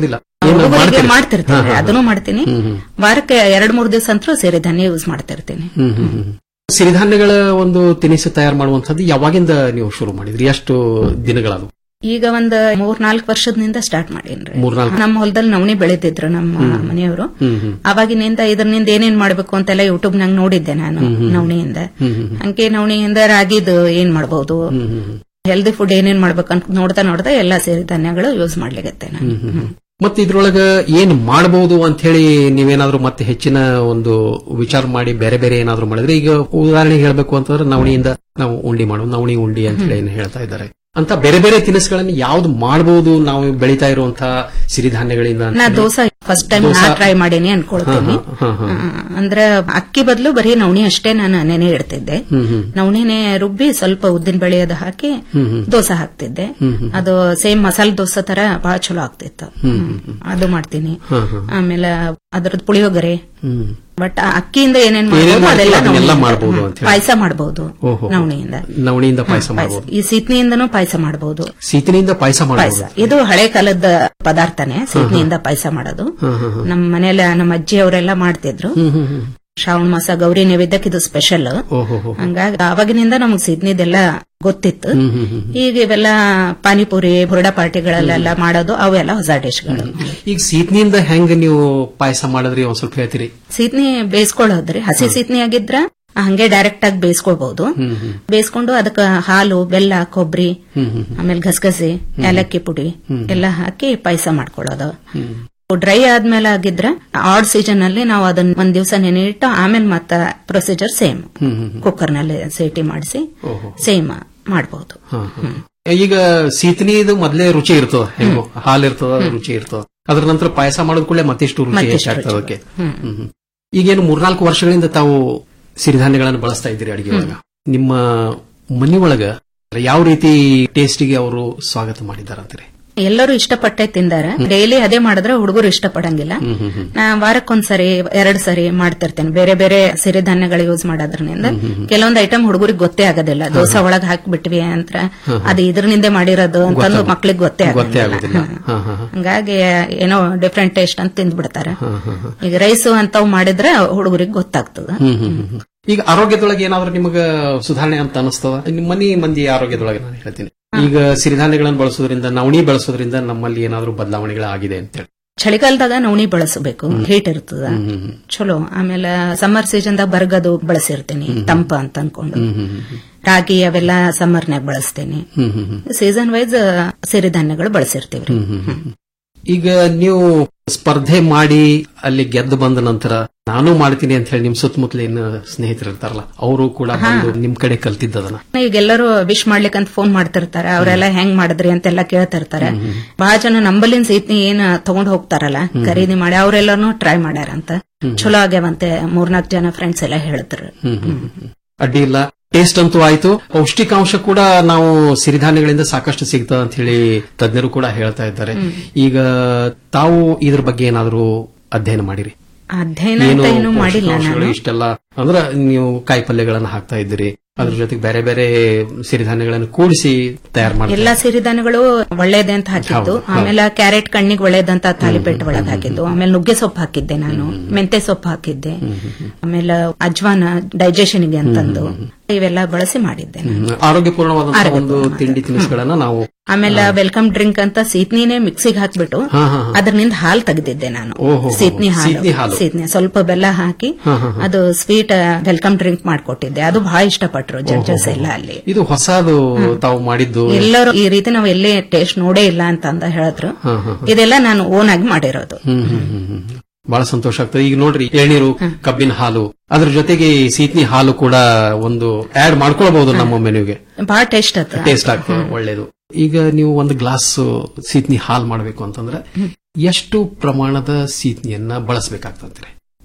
ಏನು ಹುಡುಗರಿಗೆ ಮಾಡ್ತೀರಿ? ಮಾಡ್ತಿರ್ತೀನಿ ಹಾ, ಹಾ, ಹಾ. ಅದನ್ನು ಮಾಡ್ತೀನಿ ಹ್ಮ್, ಹ್ಮ್. ವಾರಕ್ಕೆ ಎರಡ್ ಮೂರ್ ದಿವಸ ಅಂತೂ ಸಿರಿಧಾನ್ಯ ಯೂಸ್ ಮಾಡ್ತಿರ್ತೀನಿ ಹ್ಮ್, ಹ್ಮ್, ಹ್ಮ್. ಸಿರಿಧಾನ್ಯಗಳ ಒಂದು ತಿನಿಸು ತಯಾರು ಮಾಡುವಂತದ್ದು ಯಾವಾಗಿಂದ ನೀವು ಶುರು ಮಾಡಿದ್ರಿ ಎಷ್ಟು ದಿನಗಳದು ಈಗ ಒಂದ್ ಮೂರ್ ನಾಲ್ಕು ವರ್ಷದಿಂದ ಸ್ಟಾರ್ಟ್ ಮಾಡೀನ್ರಿ ಮೂರ್ನಾಲ್ಕು. ನಮ್ಮ ಹೊಲದಲ್ಲಿ ನವಣಿ ಬೆಳೆದಿದ್ರು ನಮ್ಮ ಹ್ಮ್. ಮನೆಯವರು ಹ್ಮ್, ಹ್ಮ್. ಅವಾಗಿನಿಂದ ಇದರಿಂದ ಏನೇನ್ ಮಾಡ್ಬೇಕು ಅಂತೆಲ್ಲ ಯೂಟ್ಯೂಬ್ ನಂಗ್ ನೋಡಿದ್ದೆ ನಾನು ಹ್ಮ್, ಹ್ಮ್. ನವಣಿಯಿಂದ ಹ್ಮ್, ಹ್ಮ್, ಹ್ಮ್. ಹಂಗೆ ನವಣಿಯಿಂದ ರಾಗಿದು ಏನ್ ಮಾಡಬಹುದು ಹ್ಮ್, ಹ್ಮ್, ಹ್ಮ್. ಹೆಲ್ದಿ ಫುಡ್ ಏನೇನ್ ಮಾಡ್ಬೇಕಂತ ನೋಡ್ತಾ ನೋಡ್ತಾ ಎಲ್ಲಾ ಸಿರಿಧಾನ್ಯಗಳು ಯೂಸ್ ಮಾಡ್ಲಿಕ್ಕೆ ನಾನು ಹ್ಮ್, ಹ್ಮ್, ಹ್ಮ್. ಮತ್ತೆ ಇದ್ರೊಳಗ ಏನ್ ಮಾಡಬಹುದು ಅಂತ ಹೇಳಿ ನೀವೇನಾದ್ರೂ ಮತ್ತೆ ಹೆಚ್ಚಿನ ಒಂದು ವಿಚಾರ ಮಾಡಿ ಬೇರೆ ಬೇರೆ ಏನಾದ್ರೂ ಮಾಡಿದ್ರೆ ಈಗ ಉದಾಹರಣೆ ಹೇಳ್ಬೇಕು ಅಂತಂದ್ರೆ ನವಣಿಯಿಂದ ನಾವು ಉಂಡಿ ಮಾಡೋದು ನವಣಿ ಉಂಡಿ ಅಂತ ಹೇಳಿ ಏನ್ ಹೇಳ್ತಾ ಇದ್ದಾರೆ ಅಂತ ಬೇರೆ ಬೇರೆ ತಿನಿಸುಗಳನ್ನು ಯಾವ್ದು ಮಾಡಬಹುದು ನಾವು ಬೆಳೀತಾ ಇರುವಂತಹ ಸಿರಿಧಾನ್ಯಗಳಿಂದ ಅಂತ ನಾ ಹೇಳಿ? ದೋಸೆ ಫಸ್ಟ್ ಟೈಮ್ ನಾ ದೋಸೆ- ಟ್ರೈ ಮಾಡೀನಿ ಅನ್ಕೊಳ್ತೀನಿ ಹಾ, ಹಾ, ಹಾ. ಆ, ಅಂದ್ರೆ ಅಕ್ಕಿ ಬದಲು ಬರೀ ನವಣಿ ಅಷ್ಟೇ ನಾನು ನೆನೆ ಇಡ್ತಿದ್ದೆ ಹ್ಮ್, ಹ್ಮ್. ನವಣಿನೇ ರುಬ್ಬಿ ಸ್ವಲ್ಪ ಉದ್ದಿನ ಬೇಳೆ ಅದು ಹಾಕಿ ಹ್ಮ್, ಹ್ಮ್. ದೋಸೆ ಹಾಕ್ತಿದ್ದೆ ಹ್ಮ್, ಹ್ಮ್. ಅದು ಸೇಮ್ ಮಸಾಲೆ ದೋಸೆ ತರ ಬಹಳ ಚಲೋ ಆಗ್ತಿತ್ತು ಹ್ಮ್, ಹ್ಮ್, ಹ್ಮ್. ಅದು ಮಾಡ್ತೀನಿ ಹಾ, ಹಾ. ಆಮೇಲೆ ಅದ್ರದ್ದು ಪುಳಿಯೋಗರೆ ಹ್ಮ್. ಬಟ್ ಅಕ್ಕಿಯಿಂದ ಏನೇನ್ ಏನೇನ್ ಮಾಡ್ಬೋದು ಮಾಡ್ತೀವಿ ಅದೆಲ್ಲ ಅದನ್ನೆಲ್ಲ ನವಣಿಯಿಂದ. ಮಾಡ್ಬೋದು ಅಂತ ಹೇಳಿ. ಪಾಯಸ ಮಾಡಬಹುದು ಓಹೋ. ನವಣಿಯಿಂದ ನವಣಿಯಿಂದ ಪಾಯಸ ಪಾಯ್ಸ. ಮಾಡಬಹುದು ಈ ಸೀತ್ನಿಯಿಂದನೂ ಪಾಯಸ ಮಾಡಬಹುದು ಸೀತಿನಿಂದ ಪಾಯಸ ಪಾಯಸ ಮಾಡಬಹುದು ಇದು ಹಳೆ ಕಾಲದ ಪದಾರ್ಥನೇ ಸೀತ್ನಿಯಿಂದ ಪಾಯಸ ಮಾಡೋದು ಹಾ, ಹಾ, ಹಾ. ನಮ್ಮ ಮನೇಲಿ ನಮ್ಮ ಅಜ್ಜಿ ಅವರೆಲ್ಲ ಮಾಡ್ತಿದ್ರು ಹ್ಮ್, ಹ್ಮ್, ಹ್ಮ್. ಶ್ರಾವಣ ಮಾಸ ಗೌರಿ ನೈವೇದ್ಯಕ್ಕೆ ಇದು ಸ್ಪೆಷಲ್ ಓಹೋ ಹೋ. ಹಂಗಾಗಿ ಆವಾಗಿನಿಂದ ನಮಗ್ ಸಿದ್ನಿದೆಲ್ಲ ಗೊತ್ತಿತ್ತು ಹ್ಮ್, ಹ್ಮ್, ಹ್ಮ್. ಈಗ ಇವೆಲ್ಲ ಪಾನಿಪುರಿ ಬುರುಡ ಪಾರ್ಟಿಗಳಲ್ಲೆಲ್ಲ ಮಾಡೋದು ಅವೆಲ್ಲ ಹೊಸ ಡಿಶ್ಗಳು ಈಗ ಸೀತ್ನಿಯಿಂದ ಹೆಂಗ್ ನೀವು ಪಾಯಸ ಮಾಡಿದ್ರಿ ಒಂದ್ ಸ್ವಲ್ಪ ಹೇಳ್ತೀರಿ ಸೀತ್ನಿ ಬೇಯಿಸ್ಕೊಳ್ಳೋದ್ರಿ ಹಸಿ ಸೀತ್ನಿ ಆಗಿದ್ರ ಹಂಗೆ ಡೈರೆಕ್ಟ್ ಆಗಿ ಬೇಯಿಸ್ಕೊಳ್ಬಹುದು ಹ್ಮ್, ಹ್ಮ್. ಬೇಯಿಸ್ಕೊಂಡು ಅದಕ್ಕೆ ಹಾಲು ಬೆಲ್ಲ ಕೊಬ್ಬರಿ ಹ್ಮ್, ಹ್ಮ್, ಆಮೇಲೆ ಗಸಗಸೆ ಏಲಕ್ಕಿ ಪುಡಿ ಹ್ಮ್. ಎಲ್ಲ ಹಾಕಿ ಪಾಯಸ ಮಾಡ್ಕೊಳ್ಳೋದು ಹ್ಮ್. ಡ್ರೈ ಆದ್ಮೇಲೆ ಆಗಿದ್ರೆ ಆಡ್ ಸೀಸನ್ ಅಲ್ಲಿ ನಾವು ಅದನ್ನ ಒಂದ್ ದಿವಸ ನೆನೆ ಇಟ್ಟು ಆಮೇಲೆ ಮತ್ತ procedure same hmm, hmm, hmm. Cooker ನಲ್ಲಿ ಸೇಟಿ ಮಾಡಿಸಿ ಓಹೋ. ಸೇಮ್ ಮಾಡಬಹುದು ಹಾ, ಹಾ. ಈಗ ಸೀತನಿದು ಮೊದ್ಲೇ ರುಚಿ ಇರ್ತದ ಹೆಂಗೋ ಹಾಲು ಇರ್ತದ ರುಚಿ ಇರ್ತದ ಅದ್ರ ನಂತರ ಪಾಯಸ ಮಾಡೋದ್ ಕೂಡಲೇ ಮತ್ತಿಷ್ಟು ರುಚಿ ಮತ್ತಿಷ್ಟು ಹೆಚ್ಚಾಗ್ತದೆ ರುಚಿ. ಅದಕ್ಕೆ ಹ್ಮ್. ಹ್ಮ್, ಹ್ಮ್. ಈಗೇನು ಮೂರ್ನಾಲ್ಕು ವರ್ಷಗಳಿಂದ ತಾವು ಸಿರಿಧಾನ್ಯಗಳನ್ನು ಬಳಸ್ತಾ ಇದ್ದೀರಿ ಅಡಿಗೆ ಒಳಗ ನಿಮ್ಮ ಮನೆಯೊಳಗ ಯಾವ ರೀತಿ ಟೇಸ್ಟಿಗೆ ಅವರು ಸ್ವಾಗತ ಮಾಡಿದಾರಂತೀರಿ ಎಲ್ಲರೂ ಇಷ್ಟಪಟ್ಟೆ ತಿಂದಾರ ಡೈಲಿ ಅದೇ ಮಾಡಿದ್ರೆ ಹುಡುಗರು ಇಷ್ಟಪಡಂಗಿಲ್ಲ ಹ್ಮ್, ಹ್ಮ್, ಹ್ಮ್. ನಾ ವಾರಕ್ಕೊಂದ್ಸರಿ ಎರಡ್ ಸರಿ ಮಾಡ್ತಿರ್ತೇನೆ ಬೇರೆ ಬೇರೆ ಸಿರಿಧಾನ್ಯಗಳು ಯೂಸ್ ಮಾಡೋದ್ರಿಂದ ಕೆಲವೊಂದು ಐಟಮ್ ಹುಡುಗರಿಗೆ ಗೊತ್ತೇ ಆಗೋದಿಲ್ಲ ದೋಸೆ ಒಳಗ್ ಹಾಕ್ಬಿಟ್ವಿ ಅಂತ ಅದು ಇದ್ರನಿಂದ ಮಾಡಿರೋದು ಅಂತಂದು ಗೊತ್ತಾಗ- ಮಕ್ಳಿಗೆ ಗೊತ್ತೇ ಗೊತ್ತೇ ಆಗೋದಿಲ್ಲ ಆಗುದಿಲ್ಲ ಹಾ, ಹಾ, ಹಾ. ಹಂಗಾಗಿ ಏನೋ ಡಿಫ್ರೆಂಟ್ ಟೇಸ್ಟ್ ಅಂತ ತಿಂದ್ಬಿಡ್ತಾರೆ ಹಾ, ಹಾ, ಹಾ. ಈಗ ರೈಸ್ ಅಂತವ್ ಮಾಡಿದ್ರೆ ಹುಡುಗರಿಗೆ ಗೊತ್ತಾಗ್ತದ ಹ್ಮ್, ಹ್ಮ್, ಹ್ಮ್, ಹ್ಮ್. ಈಗ ಆರೋಗ್ಯದೊಳಗೆ ಏನಾದ್ರೂ ನಿಮಗ ಸುಧಾರಣೆ ಅಂತ ಅನಿಸ್ತದ ನಿಮ್ಮ ಮನಿ ಮಂದಿ ಆರೋಗ್ಯದೊಳಗೆ ನಾನು ಹೇಳ್ತೀನಿ ಈಗ ಸಿರಿಧಾನ್ಯಗಳನ್ನು ಬಳಸೋದ್ರಿಂದ ನವಣಿ ಬಳಸೋದ್ರಿಂದ ನಮ್ಮಲ್ಲಿ ಏನಾದ್ರೂ ಬದಲಾವಣೆಗಳಾಗಿದೆ ಅಂತೇಳಿ ಚಳಿಗಾಲದಾಗ ನವಣಿ ಬಳಸಬೇಕು ಹೀಟ್ ಇರ್ತದ ಹ್ಮ್, ಹ್ಮ್, ಹ್ಮ್. ಚಲೋ ಆಮೇಲೆ ಸಮ್ಮರ್ ಸೀಸನ್ದಾಗ ಬರ್ಗದು ಬಳಸಿರ್ತೀನಿ ತಂಪ ಅಂತ ಅನ್ಕೊಂಡು ಹ್ಮ್, ಹ್ಮ್, ಹ್ಮ್, ಹ್ಮ್. ರಾಗಿ ಅವೆಲ್ಲ ಸಮ್ಮರ್ನಾಗ ಬಳಸ್ತೇನೆ ಹ್ಮ್, ಹ್ಮ್, ಹ್ಮ್. ಸೀಸನ್ ವೈಸ್ ಸಿರಿಧಾನ್ಯಗಳು ಬಳಸಿರ್ತೀವ್ರಿ ಹ್ಮ್, ಹ್ಮ್, ಹ್ಮ್. ಈಗ ನೀವು ಸ್ಪರ್ಧೆ ಮಾಡಿ ಅಲ್ಲಿ ಗೆದ್ದು ಬಂದ ನಂತರ ನಾನು ಮಾಡ್ತೀನಿ ಅಂತ ಹೇಳಿ ನಿಮ್ ಸುತ್ತಮುತ್ತಲಿನ ಸ್ನೇಹಿತರು ಇರ್ತಾರಲ್ಲ ಅವರು ಕೂಡ ಬಂದು ನಿಮ್ ಕಡೆ ಕಲ್ತಿದ್ದದನ್ನ ಈಗ ಎಲ್ಲರೂ ವಿಶ್ ಮಾಡ್ಲಿಕ್ಕಂತ ಫೋನ್ ಮಾಡ್ತಿರ್ತಾರೆ ಅವರೆಲ್ಲ ಹೆಂಗ್ ಮಾಡಿದ್ರಿ ಅಂತೆಲ್ಲ ಕೇಳ್ತಿರ್ತಾರೆ ಬಹಳ ಜನ ನಂಬಲಿನ ಸೀತ್ನಿ ಏನ್ ತಗೊಂಡ್ ಹೋಗ್ತಾರಲ್ಲ ಖರೀದಿ ಮಾಡಿ ಅವರೆಲ್ಲರೂ ಟ್ರೈ ಮಾಡ್ಯಾರಂತ ಚಲೋ ಆಗ್ಯಾವಂತೆ ಮೂರ್ನಾಲ್ಕು ಜನ ಫ್ರೆಂಡ್ಸ್ ಎಲ್ಲ ಹೇಳಿದ್ರು ಹ್ಮ್, ಹ್ಮ್, ಹ್ಮ್. ಅಡ್ಡಿ ಇಲ್ಲ ಟೇಸ್ಟ್ ಅಂತೂ ಆಯ್ತು ಪೌಷ್ಟಿಕಾಂಶ ಕೂಡ ನಾವು ಸಿರಿಧಾನ್ಯಗಳಿಂದ ಸಾಕಷ್ಟು ಸಿಗ್ತದ ಅಂತ ಹೇಳಿ ತಜ್ಞರು ಕೂಡ ಹೇಳ್ತಾ ಇದ್ದಾರೆ ಈಗ ತಾವು ಇದ್ರ ಬಗ್ಗೆ ಏನಾದರೂ ಅಧ್ಯಯನ ಮಾಡಿರಿ ಅಧ್ಯಯನ ಅಂತ ಏನು ಮಾಡಿಲ್ಲ ಪೌಷ್ಟಿಕಾಂಶಗಳು ನಾನು ಇಷ್ಟೆಲ್ಲ ಅಂದ್ರೆ ನೀವು ಕಾಯಿ ಪಲ್ಯಗಳನ್ನ ಹಾಕ್ತಾ ಇದ್ದೀರಿ ಅದ್ರ ಜೊತೆಗೆ ಬೇರೆ ಬೇರೆ ಸಿರಿಧಾನ್ಯಗಳನ್ನು ಕೂಡಿಸಿ ತಯಾರು ಮಾಡಿ ಎಲ್ಲಾ ಸಿರಿಧಾನ್ಯಗಳು ಒಳ್ಳೇದೆ ಅಂತ ಹಾಕಿದ್ದು ಹೌದು, ಹೌದು. ಆಮೇಲೆ ಕ್ಯಾರೆಟ್ ಕಣ್ಣಿಗೆ ಒಳ್ಳೇದಂತ ತಾಲಿಪೆಟ್ಟು ಒಳಗ್ ಹಾಕಿದ್ದು ಆಮೇಲೆ ನುಗ್ಗೆ ಸೊಪ್ಪು ಹಾಕಿದ್ದೆ ನಾನು ಮೆಂತೆ ಸೊಪ್ಪು ಹಾಕಿದ್ದೆ ಆಮೇಲೆ ಅಜ್ವಾನ ಡೈಜೆಷನ್ಗೆ ಅಂತಂದು ಇವೆಲ್ಲ ಬಳಸಿ ಮಾಡಿದ್ದೆ ನಾನು. ಹ್ಮ್. ಆರೋಗ್ಯಪೂರ್ಣವಾದಂತಹ ಒಂದು ತಿಂಡಿ ತಿನಿಸುಗಳನ್ನ ನಾವು ಆಮೇಲೆ ವೆಲ್ಕಮ್ ಡ್ರಿಂಕ್ ಅಂತ ಸೀತ್ನಿನೇ ಮಿಕ್ಸಿಗೆ ಹಾಕ್ಬಿಟ್ಟು ಹಾ, ಹಾ, ಹಾ. ಅದ್ರನಿಂದ ಹಾಲು ತೆಗೆದಿದ್ದೆ ನಾನು ಓಹೋ, ಸೀತ್ನಿ ಸೀತ್ನಿ ಹಾಲು. ಹಾಲು ಸೀತ್ನಿ ಸ್ವಲ್ಪ ಬೆಲ್ಲ ಹಾಕಿ ಹಾ, ಹಾ, ಹಾ. ಅದು ಸ್ವೀಟ್ ವೆಲ್ಕಮ್ ಡ್ರಿಂಕ್ ಮಾಡ್ಕೊಟ್ಟಿದ್ದೆ ಅದು ಬಹಳ ಇಷ್ಟಪಟ್ರು ಜಡ್ಜಸ್ ಎಲ್ಲ ಅಲ್ಲಿ ಇದು ಹೊಸದು ತಾವು ಮಾಡಿದ್ದು ಎಲ್ಲರೂ ಈ ರೀತಿ ನಾವು ಎಲ್ಲೇ ಟೇಸ್ಟ್ ನೋಡೇ ಇಲ್ಲ ಅಂತ ಅಂದ ಹೇಳಿದ್ರು ಹಾ, ಹಾ, ಹಾ. ಇದೆಲ್ಲ ನಾನು ಓನ್ ಆಗಿ ಮಾಡಿರೋದು ಹ್ಮ್ ಹ್ಮ್ ಹ್ಮ್ ಹ್ಮ್. ಬಹಳ ಸಂತೋಷ ಆಗ್ತದೆ ಈಗ ನೋಡ್ರಿ ಎಳ್ನೀರು ಕಬ್ಬಿನ ಹಾಲು ಅದ್ರ ಜೊತೆಗೆ ಈ ಸೀತ್ನಿ ಹಾಲು ಕೂಡ ಒಂದು ಆಡ್ ಮಾಡ್ಕೊಳ್ಬಹುದು ನಮ್ಮ ಮೆನ್ಯೂಗೆ ಬಹಳ ಟೇಸ್ಟ್ ಆತ ಟೇಸ್ಟ್ ಆಗ್ತದೆ ಒಳ್ಳೇದು ಈಗ ನೀವು ಒಂದು ಗ್ಲಾಸ್ ಸೀತ್ನಿ ಹಾಲು ಮಾಡಬೇಕು ಅಂತಂದ್ರೆ ಎಷ್ಟು ಪ್ರಮಾಣದ ಸೀತ್ನಿಯನ್ನ ಬಳಸಬೇಕಾಗ್ತಂದ್ರೆ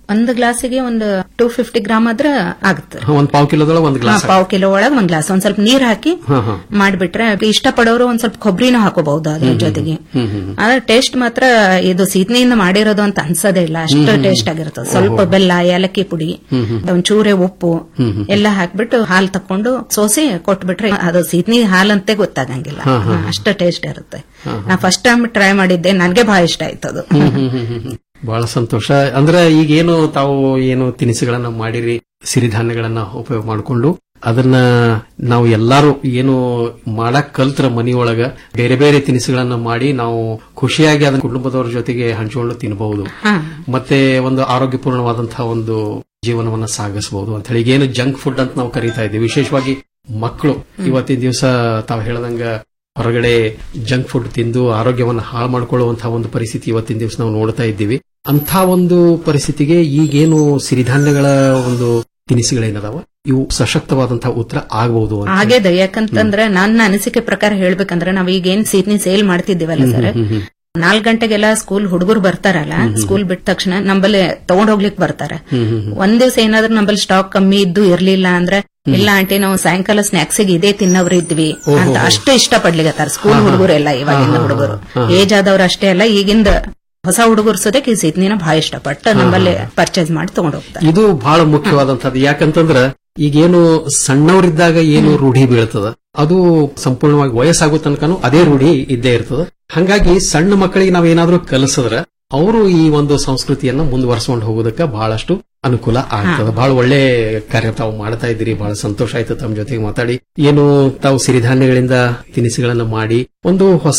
ಒಂದು ಗ್ಲಾಸಿಗೆ ಒಂದು ಟೂ ಫಿಫ್ಟಿ ಗ್ರಾಮ್ ಆದ್ರ ಆಗುತ್ತೆ ಒಂದ್ ಪಾವ್ ಕಿಲೋದೊಳಗೆ ಒಂದ್ ಗ್ಲಾಸ್ ಹಾ, ಪಾವ್ ಕಿಲೋ ಒಳಗೆ ಒಂದ್ ಗ್ಲಾಸ್ ಒಂದ್ ಸ್ವಲ್ಪ ನೀರ್ ಹಾಕಿ ಹಾ ಹಾ ಮಾಡ್ಬಿಟ್ರೆ ಇಷ್ಟಪಡೋರು ಒಂದ್ ಸ್ವಲ್ಪ ಕೊಬ್ಬರಿನೂ ಹಾಕೋಬಹುದು ಅದ್ರ ಜೊತೆಗೆ ಹ್ಮ್ ಹ್ಮ್ ಆದ್ರೆ ಟೇಸ್ಟ್ ಮಾತ್ರ ಇದು ಸೀತನೆಯಿಂದ ಮಾಡಿರೋದು ಅಂತ ಅನ್ಸೋದೇ ಇಲ್ಲ ಅಷ್ಟು ಹ್ಮ್ ಹ್ಮ್. ಟೇಸ್ಟ್ ಆಗಿರ್ತದೆ ಸ್ವಲ್ಪ ಬೆಲ್ಲ ಏಲಕ್ಕಿ ಪುಡಿ ಹ್ಮ್ ಹ್ಮ್. ಒಂಚೂರೆ ಉಪ್ಪು ಹ್ಮ್ ಹ್ಮ್. ಎಲ್ಲ ಹಾಕ್ಬಿಟ್ಟು ಹಾಲು ತಕೊಂಡು ಸೋಸಿ ಕೊಟ್ಬಿಟ್ರೆ ಅದು ಸೀತನಿ ಹಾಲಂತೆ ಗೊತ್ತಾಗಂಗಿಲ್ಲ ಹಾ, ಹಾ. ಹಾ, ಅಷ್ಟು ಟೇಸ್ಟ್ ಇರುತ್ತೆ ಹಾ, ಹಾ. ನಾ ಫಸ್ಟ್ ಟೈಮ್ ಟ್ರೈ ಮಾಡಿದ್ದೆ ನನ್ಗೆ ಬಹಳ ಇಷ್ಟ ಆಯ್ತು ಅದು ಹ್ಮ್ ಹ್ಮ್ ಹ್ಮ್ ಹ್ಮ್ ಹ್ಮ್. ಬಹಳ ಸಂತೋಷ ಅಂದ್ರೆ ಈಗೇನು ತಾವು ಏನು ತಿನಿಸುಗಳನ್ನ ಮಾಡಿರಿ ಸಿರಿಧಾನ್ಯಗಳನ್ನ ಉಪಯೋಗ ಮಾಡಿಕೊಂಡು ಅದನ್ನ ನಾವು ಎಲ್ಲಾರು ಏನು ಮಾಡಕ್ ಕಲ್ತ್ರ ಮನಿಯೊಳಗ ಬೇರೆ ಬೇರೆ ತಿನಿಸುಗಳನ್ನ ಮಾಡಿ ನಾವು ಖುಷಿಯಾಗಿ ಅದನ್ನ ಕುಟುಂಬದವರ ಜೊತೆಗೆ ಹಂಚಿಕೊಂಡು ತಿನ್ನಬಹುದು ಹಾ. ಮತ್ತೆ ಒಂದು ಆರೋಗ್ಯಪೂರ್ಣವಾದಂತಹ ಒಂದು ಜೀವನವನ್ನ ಸಾಗಿಸಬಹುದು ಅಂತ ಹೇಳಿ ಏನು ಜಂಕ್ ಫುಡ್ ಅಂತ ನಾವು ಕರೀತಾ ಇದ್ದೀವಿ ವಿಶೇಷವಾಗಿ ಮಕ್ಕಳು ಇವತ್ತಿನ ದಿವಸ ತಾವು ಹೇಳದಂಗ ಹೊರಗಡೆ ಜಂಕ್ ಫುಡ್ ತಿಂದು ಆರೋಗ್ಯವನ್ನ ಹಾಳು ಮಾಡ್ಕೊಳ್ಳುವಂತಹ ಒಂದು ಪರಿಸ್ಥಿತಿ ಇವತ್ತಿನ ದಿವಸ ನಾವು ನೋಡ್ತಾ ಇದ್ದೀವಿ ಅಂತ ಒಂದು ಪರಿಸ್ಥಿತಿಗೆ ಈಗೇನು ಸಿರಿಧಾನ್ಯಗಳ ಒಂದು ತಿನಿಸುಗಳೇನದಾವ ಇವು ಸಶಕ್ತವಾದಂತಹ ಉತ್ತರ ಆಗಬಹುದು ಅಂತ ಆಗ್ಯದ ಯಾಕಂತಂದ್ರೆ ನನ್ನ ಅನಿಸಿಕೆ ಪ್ರಕಾರ ಹೇಳ್ಬೇಕಂದ್ರೆ ನಾವ್ ಈಗ ಏನ್ ಸೀತ್ನಿ ಸೇಲ್ ಮಾಡ್ತಿದ್ದೀವಲ್ಲ ಸರ್ ಹ್ಮ್, ಹ್ಮ್, ನಾಲ್ಕ್ ಗಂಟೆಗೆಲ್ಲ ಸ್ಕೂಲ್ ಹುಡುಗರು ಬರ್ತಾರಲ್ಲ ಸ್ಕೂಲ್ ಬಿಟ್ಟ ತಕ್ಷಣ ನಂಬಲ್ಲಿ ತಗೊಂಡ್ ಹೋಗ್ಲಿಕ್ ಬರ್ತಾರೆ ಹ್ಮ್, ಹ್ಮ್, ಹ್ಮ್. ಒಂದ್ ದಿವಸ ಏನಾದ್ರೂ ನಂಬಲ್ಲಿ ಸ್ಟಾಕ್ ಕಮ್ಮಿ ಇದ್ದು ಇರ್ಲಿಲ್ಲ ಅಂದ್ರೆ ಇಲ್ಲ ಆಂಟಿ ನಾವು ಸಾಯಂಕಾಲ ಸ್ನಾಕ್ಸ್ ಇದೇ ತಿನ್ನವ್ರು ಇದ್ವಿ ಓಹೋ. ಅಂತ ಅಷ್ಟೇ ಇಷ್ಟ ಪಡ್ಲಿಕತ್ತಾರ ಸ್ಕೂಲ್ ಹಾ, ಹಾ. ಹುಡುಗರೆಲ್ಲ ಇವಾಗಿನ ಹಾ, ಹಾ, ಹುಡುಗರು ಹಾ. ಏಜ್ ಆದವ್ರು ಅಷ್ಟೇ ಅಲ್ಲ ಈಗಿಂದ ಹೊಸ ಹುಡುಗರು ಸದ್ಯಕ್ಕೆ ಈ ಸೀತ್ನಿನ ಬಹಳ ಇಷ್ಟಪಟ್ಟು ನಮ್ಮಲ್ಲಿ ಪರ್ಚೇಸ್ ಮಾಡಿ ತಗೊಂಡ್ ಹೋಗ್ತಾರೆ ಇದು ಬಹಳ ಮುಖ್ಯವಾದಂತದ್ದು ಯಾಕಂತಂದ್ರ ಈಗೇನು ಸಣ್ಣವರಿದ್ದಾಗ ಏನು ರೂಢಿ ಬೀಳ್ತದ ಅದು ಸಂಪೂರ್ಣವಾಗಿ ವಯಸ್ಸಾಗೋ ತನಕನೂ ಅದೇ ರೂಢಿ ಇದ್ದೇ ಇರ್ತದ ಹಂಗಾಗಿ ಸಣ್ಣ ಮಕ್ಕಳಿಗೆ ನಾವೇನಾದ್ರೂ ಕಲಿಸಿದ್ರ ಅವರು ಈ ಒಂದು ಸಂಸ್ಕೃತಿಯನ್ನ ಮುಂದುವರ್ಸ್ಕೊಂಡು ಹೋಗೋದಕ್ಕೆ ಬಹಳಷ್ಟು ಅನುಕೂಲ ಆಗ್ತದ ಬಹಳ ಒಳ್ಳೆ ಕಾರ್ಯ ತಾವು ಮಾಡ್ತಾ ಇದ್ದೀರಿ ಬಹಳ ಸಂತೋಷ ಆಯ್ತು ತಮ್ಮ ಜೊತೆಗೆ ಮಾತಾಡಿ ಏನು ತಾವು ಸಿರಿಧಾನ್ಯಗಳಿಂದ ತಿನಿಸುಗಳನ್ನ ಮಾಡಿ ಒಂದು ಹೊಸ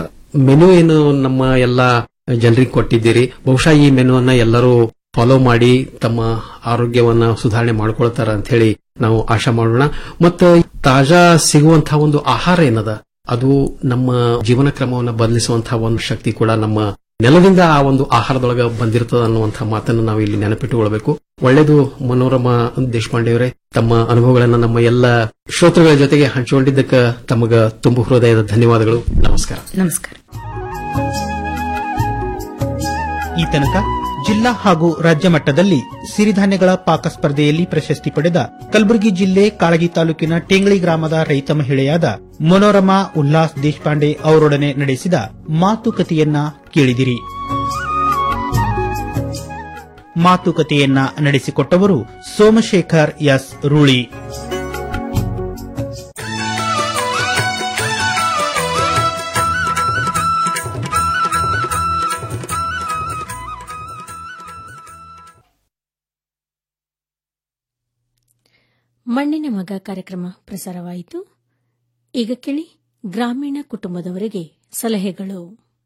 ಮೆನು ಏನು ನಮ್ಮ ಎಲ್ಲ ಜನರಿಗೆ ಕೊಟ್ಟಿದ್ದೀರಿ ಬಹುಶಃ ಈ ಮೆನುವನ್ನ ಎಲ್ಲರೂ ಫಾಲೋ ಮಾಡಿ ತಮ್ಮ ಆರೋಗ್ಯವನ್ನ ಸುಧಾರಣೆ ಮಾಡ್ಕೊಳ್ತಾರ ಅಂತ ಹೇಳಿ ನಾವು ಆಶಾ ಮಾಡೋಣ ಮತ್ತು ತಾಜಾ ಸಿಗುವಂತಹ ಒಂದು ಆಹಾರ ಏನದ ಅದು ನಮ್ಮ ಜೀವನ ಕ್ರಮವನ್ನು ಬದಲಿಸುವಂತಹ ಒಂದು ಶಕ್ತಿ ಕೂಡ ನಮ್ಮ ನೆಲದಿಂದ ಆ ಒಂದು ಆಹಾರದೊಳಗ ಬಂದಿರ್ತದ ಅನ್ನುವಂತಹ ಮಾತನ್ನು ನಾವು ಇಲ್ಲಿ ನೆನಪಿಟ್ಟುಕೊಳ್ಬೇಕು ಒಳ್ಳೆಯದು ಮನೋರಮಾ ದೇಶಪಾಂಡೆ ಅವರೇ ತಮ್ಮ ಅನುಭವಗಳನ್ನ ನಮ್ಮ ಎಲ್ಲ ಶ್ರೋತೃಗಳ ಜೊತೆಗೆ ಹಂಚಿಕೊಂಡಿದ್ದಕ್ಕೆ ತಮಗ ತುಂಬು ಹೃದಯದ ಧನ್ಯವಾದಗಳು ನಮಸ್ಕಾರ ನಮಸ್ಕಾರ ಈ ತನಕ ಜಿಲ್ಲಾ ಹಾಗೂ ರಾಜ್ಯ ಮಟ್ಟದಲ್ಲಿ ಸಿರಿಧಾನ್ಯಗಳ ಪಾಕ ಸ್ಪರ್ಧೆಯಲ್ಲಿ ಪ್ರಶಸ್ತಿ ಪಡೆದ ಕಲಬುರಗಿ ಜಿಲ್ಲೆ ಕಾಳಗಿ ತಾಲೂಕಿನ ಟೇಂಗಳಿ ಗ್ರಾಮದ ರೈತ ಮಹಿಳೆಯಾದ ಮನೋರಮಾ ಉಲ್ಲಾಸ್ ದೇಶಪಾಂಡೆ ಅವರೊಡನೆ ನಡೆಸಿದ ಮಾತುಕತೆಯನ್ನ ಕೇಳಿದಿರಿ ಮಾತುಕತೆಯನ್ನ ನಡೆಸಿಕೊಟ್ಟವರು ಸೋಮಶೇಖರ್ ಎಸ್ ರೂಳಿ ಮಣ್ಣಿನ ಮಗ ಕಾರ್ಯಕ್ರಮ ಪ್ರಸಾರವಾಯಿತು ಈಗ ಕೇಳಿ ಗ್ರಾಮೀಣ ಕುಟುಂಬದವರಿಗೆ ಸಲಹೆಗಳು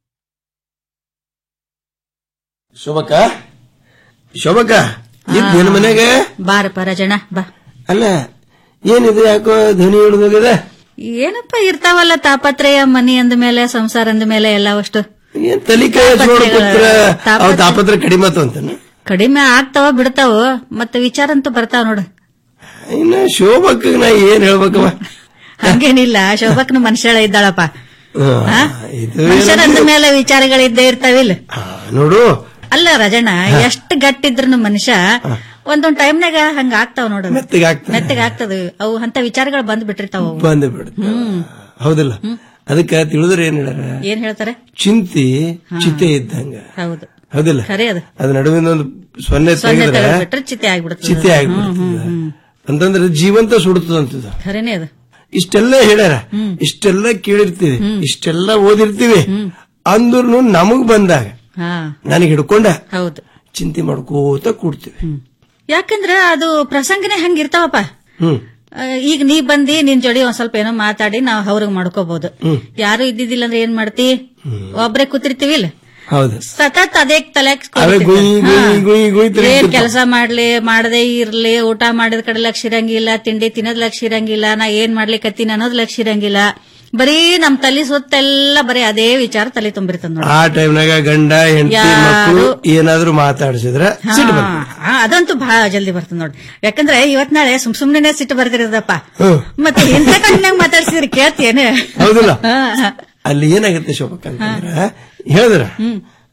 ಶೋಭಕ್ಕ ಶೋಭಕ್ಕ ನಿನ್ ಮನೆಗೆ ಬಾರಪ್ಪ ರಜಣ ಬಾ ಅಲ್ಲ ಏನಿದೆ ಯಾಕೋ ಧ್ವನಿ ಹಿಡಿದೋಗಿದೆ ಏನಪ್ಪ ಇರ್ತಾವಲ್ಲ ತಾಪತ್ರಯ ಮನಿ ಅಂದ ಮೇಲೆ ಸಂಸಾರ ಅಂದ ಮೇಲೆ ಎಲ್ಲ ಅಷ್ಟು ಏನ್ ತಲಿಕಾಯ ನೋಡ್ ಕೂತ್ರ ತಾಪತ್ರಯ- ಅವ್ ತಾಪತ್ರ ಕಡಿಮೆ ಆತು ಅಂತಾನ ಕಡಿಮೆ ಆಗ್ತಾವ ಬಿಡ್ತಾವ ಮತ್ತೆ ವಿಚಾರ ಅಂತೂ ಬರ್ತಾವ ನೋಡು ಇನ್ನ ಶೋಭಕ್ಕ ನಾ ಏನ್ ಹೇಳ್ಬೇಕವ ಹಂಗೇನಿಲ್ಲ ಶೋಭಕ್ನ ಮನುಷ್ಯಳ ಇದ್ದಾಳಪ್ಪ ಹಾ, ಇದು ಮನುಷ್ಯರ ಅಂದ ಏನದು? ಮೇಲೆ ವಿಚಾರಗಳಿದ್ದೇ ಇರ್ತಾವಿಲ್ಲ ನೋಡು ಅಲ್ಲ ರಜಣ್ಣ ಎಷ್ಟು ಗಟ್ಟಿದ್ರು ಮನುಷ್ಯ ಒಂದೊಂದ್ ಟೈಮ್ನಾಗ ಹಂಗ ಆಗ್ತಾವ ನೋಡು ಮೆತ್ತಗೆ ಆಗ್ತದೆ. ಮೆತ್ತಗೆ ಆಗ್ತದ ಅವು ಅಂತ ವಿಚಾರಗಳು ಬಂದ್ ಬಿಟ್ಟಿರ್ತಾವ ಅವು. ಬಂದ್ ಬಿಡುತ್ತೆ ಹ್ಮ್ ಹೌದಿಲ್ಲ ಅದಕ್ಕ ತಿಳಿದ್ರೆ ಏನ್ ಹೇಳ್ಯಾರ ಏನ್ ಹೇಳ್ತಾರೆ ಚಿಂತಿ ಚಿತೆ ಇದ್ದಂಗ ಹೌದು ಹೌದಿಲ್ಲ ಖರೆ ಅದು ಅದ ನಡುವಿನ ಒಂದು ಸೊನ್ನೆ ಸೊನ್ನೆ ತೆಗೆದ್ರೆ ತೆಗೆದ್ಬಿಟ್ರೆ ಚಿತೆ ಆಗ್ಬಿಡುತ್ತೆ ಚಿತೆ ಆಗ್ಬಿಡ್ತದ ಅಂತಂದ್ರೆ ಜೀವಂತ ಸುಡುತ್ತದಂತದ ಖರೇನೆ ಅದು ಇಷ್ಟೆಲ್ಲ ಹೇಳ್ಯಾರ ಇಷ್ಟೆಲ್ಲ ಕೇಳಿರ್ತೀವಿ ಇಷ್ಟೆಲ್ಲ ಓದಿರ್ತೀವಿ ಅಂದ್ರೂ ನಮಗ್ ಬಂದಾಗ ಹಾ ನನಗೆ ಹಿಡ್ಕೊಂಡ ಹೌದು ಚಿಂತೆ ಮಾಡ್ಕೋತ ಕೂಡ್ತೀವಿ ಯಾಕಂದ್ರ ಅದು ಪ್ರಸಂಗನೇ ಹಂಗಿರ್ತಾವಪ್ಪ ಹ್ಮ್ ಆ, ಈಗ ನೀ ಬಂದಿ ನಿನ್ ಜೋಡಿ ಒಂದ್ ಸ್ವಲ್ಪ ಏನೋ ಮಾತಾಡಿ ನಾವ್ ಅವ್ರಿಗೆ ಮಾಡ್ಕೋಬಹುದು ಯಾರು ಇದ್ದಿದ್ದಿಲ್ಲ ಅಂದ್ರೆ ಏನ್ ಮಾಡ್ತಿ ಒಬ್ರೇ ಕೂತಿರ್ತೀವಿಲ್ಲ ಹೌದು ಸತತ್ ಅದೇ ತಲೆ ಅವೇ ಗುಯ್ ಗುಯ್ ಗುಯ್ ಗುಯ್ ಏನ್ ತಿರುಗ್ತಿರ್ತಾವ. ಕೆಲಸ ಮಾಡ್ಲಿ ಮಾಡದೇ ಇರ್ಲಿ ಊಟ ಮಾಡಿದ ಕಡೆ ಲಕ್ಷ ಇರಂಗಿಲ್ಲ ತಿಂಡಿ ತಿನ್ನೋದ್ ಲಕ್ಷ ಇರಂಗಿಲ್ಲ ನಾ ಏನ್ ಮಾಡ್ಲಿಕತ್ತೀನಿ ಅನ್ನೋದ್ ಲಕ್ಷ ಇರಂಗಿಲ್ಲ ಬರೀ ನಮ್ ತಲೆ ಸುತ್ತೆಲ್ಲ ಬರೀ ಅದೇ ವಿಚಾರ ತಲೆ ತುಂಬಿರ್ತದ ನೋಡಿ ಆ ಟೈಮ್ನಾಗ ಗಂಡ ಹೆಂಡತಿ ಯಾರು- ಮಕ್ಕಳು ಏನಾದ್ರೂ ಮಾತಾಡಿಸಿದ್ರ ಸಿಟ್ಟು ಬರ್ತದೆ. ಹಾ, ಅದಂತೂ ಬಹಳ ಜಲ್ದಿ ಬರ್ತದ ನೋಡಿ ಯಾಕಂದ್ರೆ ಇವತ್ ನಾಳೆ ಸುಮ್ ಸುಮ್ನೆ ಸಿಟ್ಟು ಬರ್ತಿರೋದಪ್ಪ ಹ್ಮ್. ಮತ್ತೆ ಎಂತ ಕಣ್ಣಿನಾಗ ಮಾತಾಡ್ಸಿದ್ರಿ ಕೇಳ್ತೇನೆ ಹೌದಿಲ್ಲ ಹಾ, ಹಾ. ಅಲ್ಲಿ ಏನಾಗುತ್ತೆ ಶೋಭಕ್ಕ ಅಂತಂದ್ರ ಹೇಳಿದ್ರ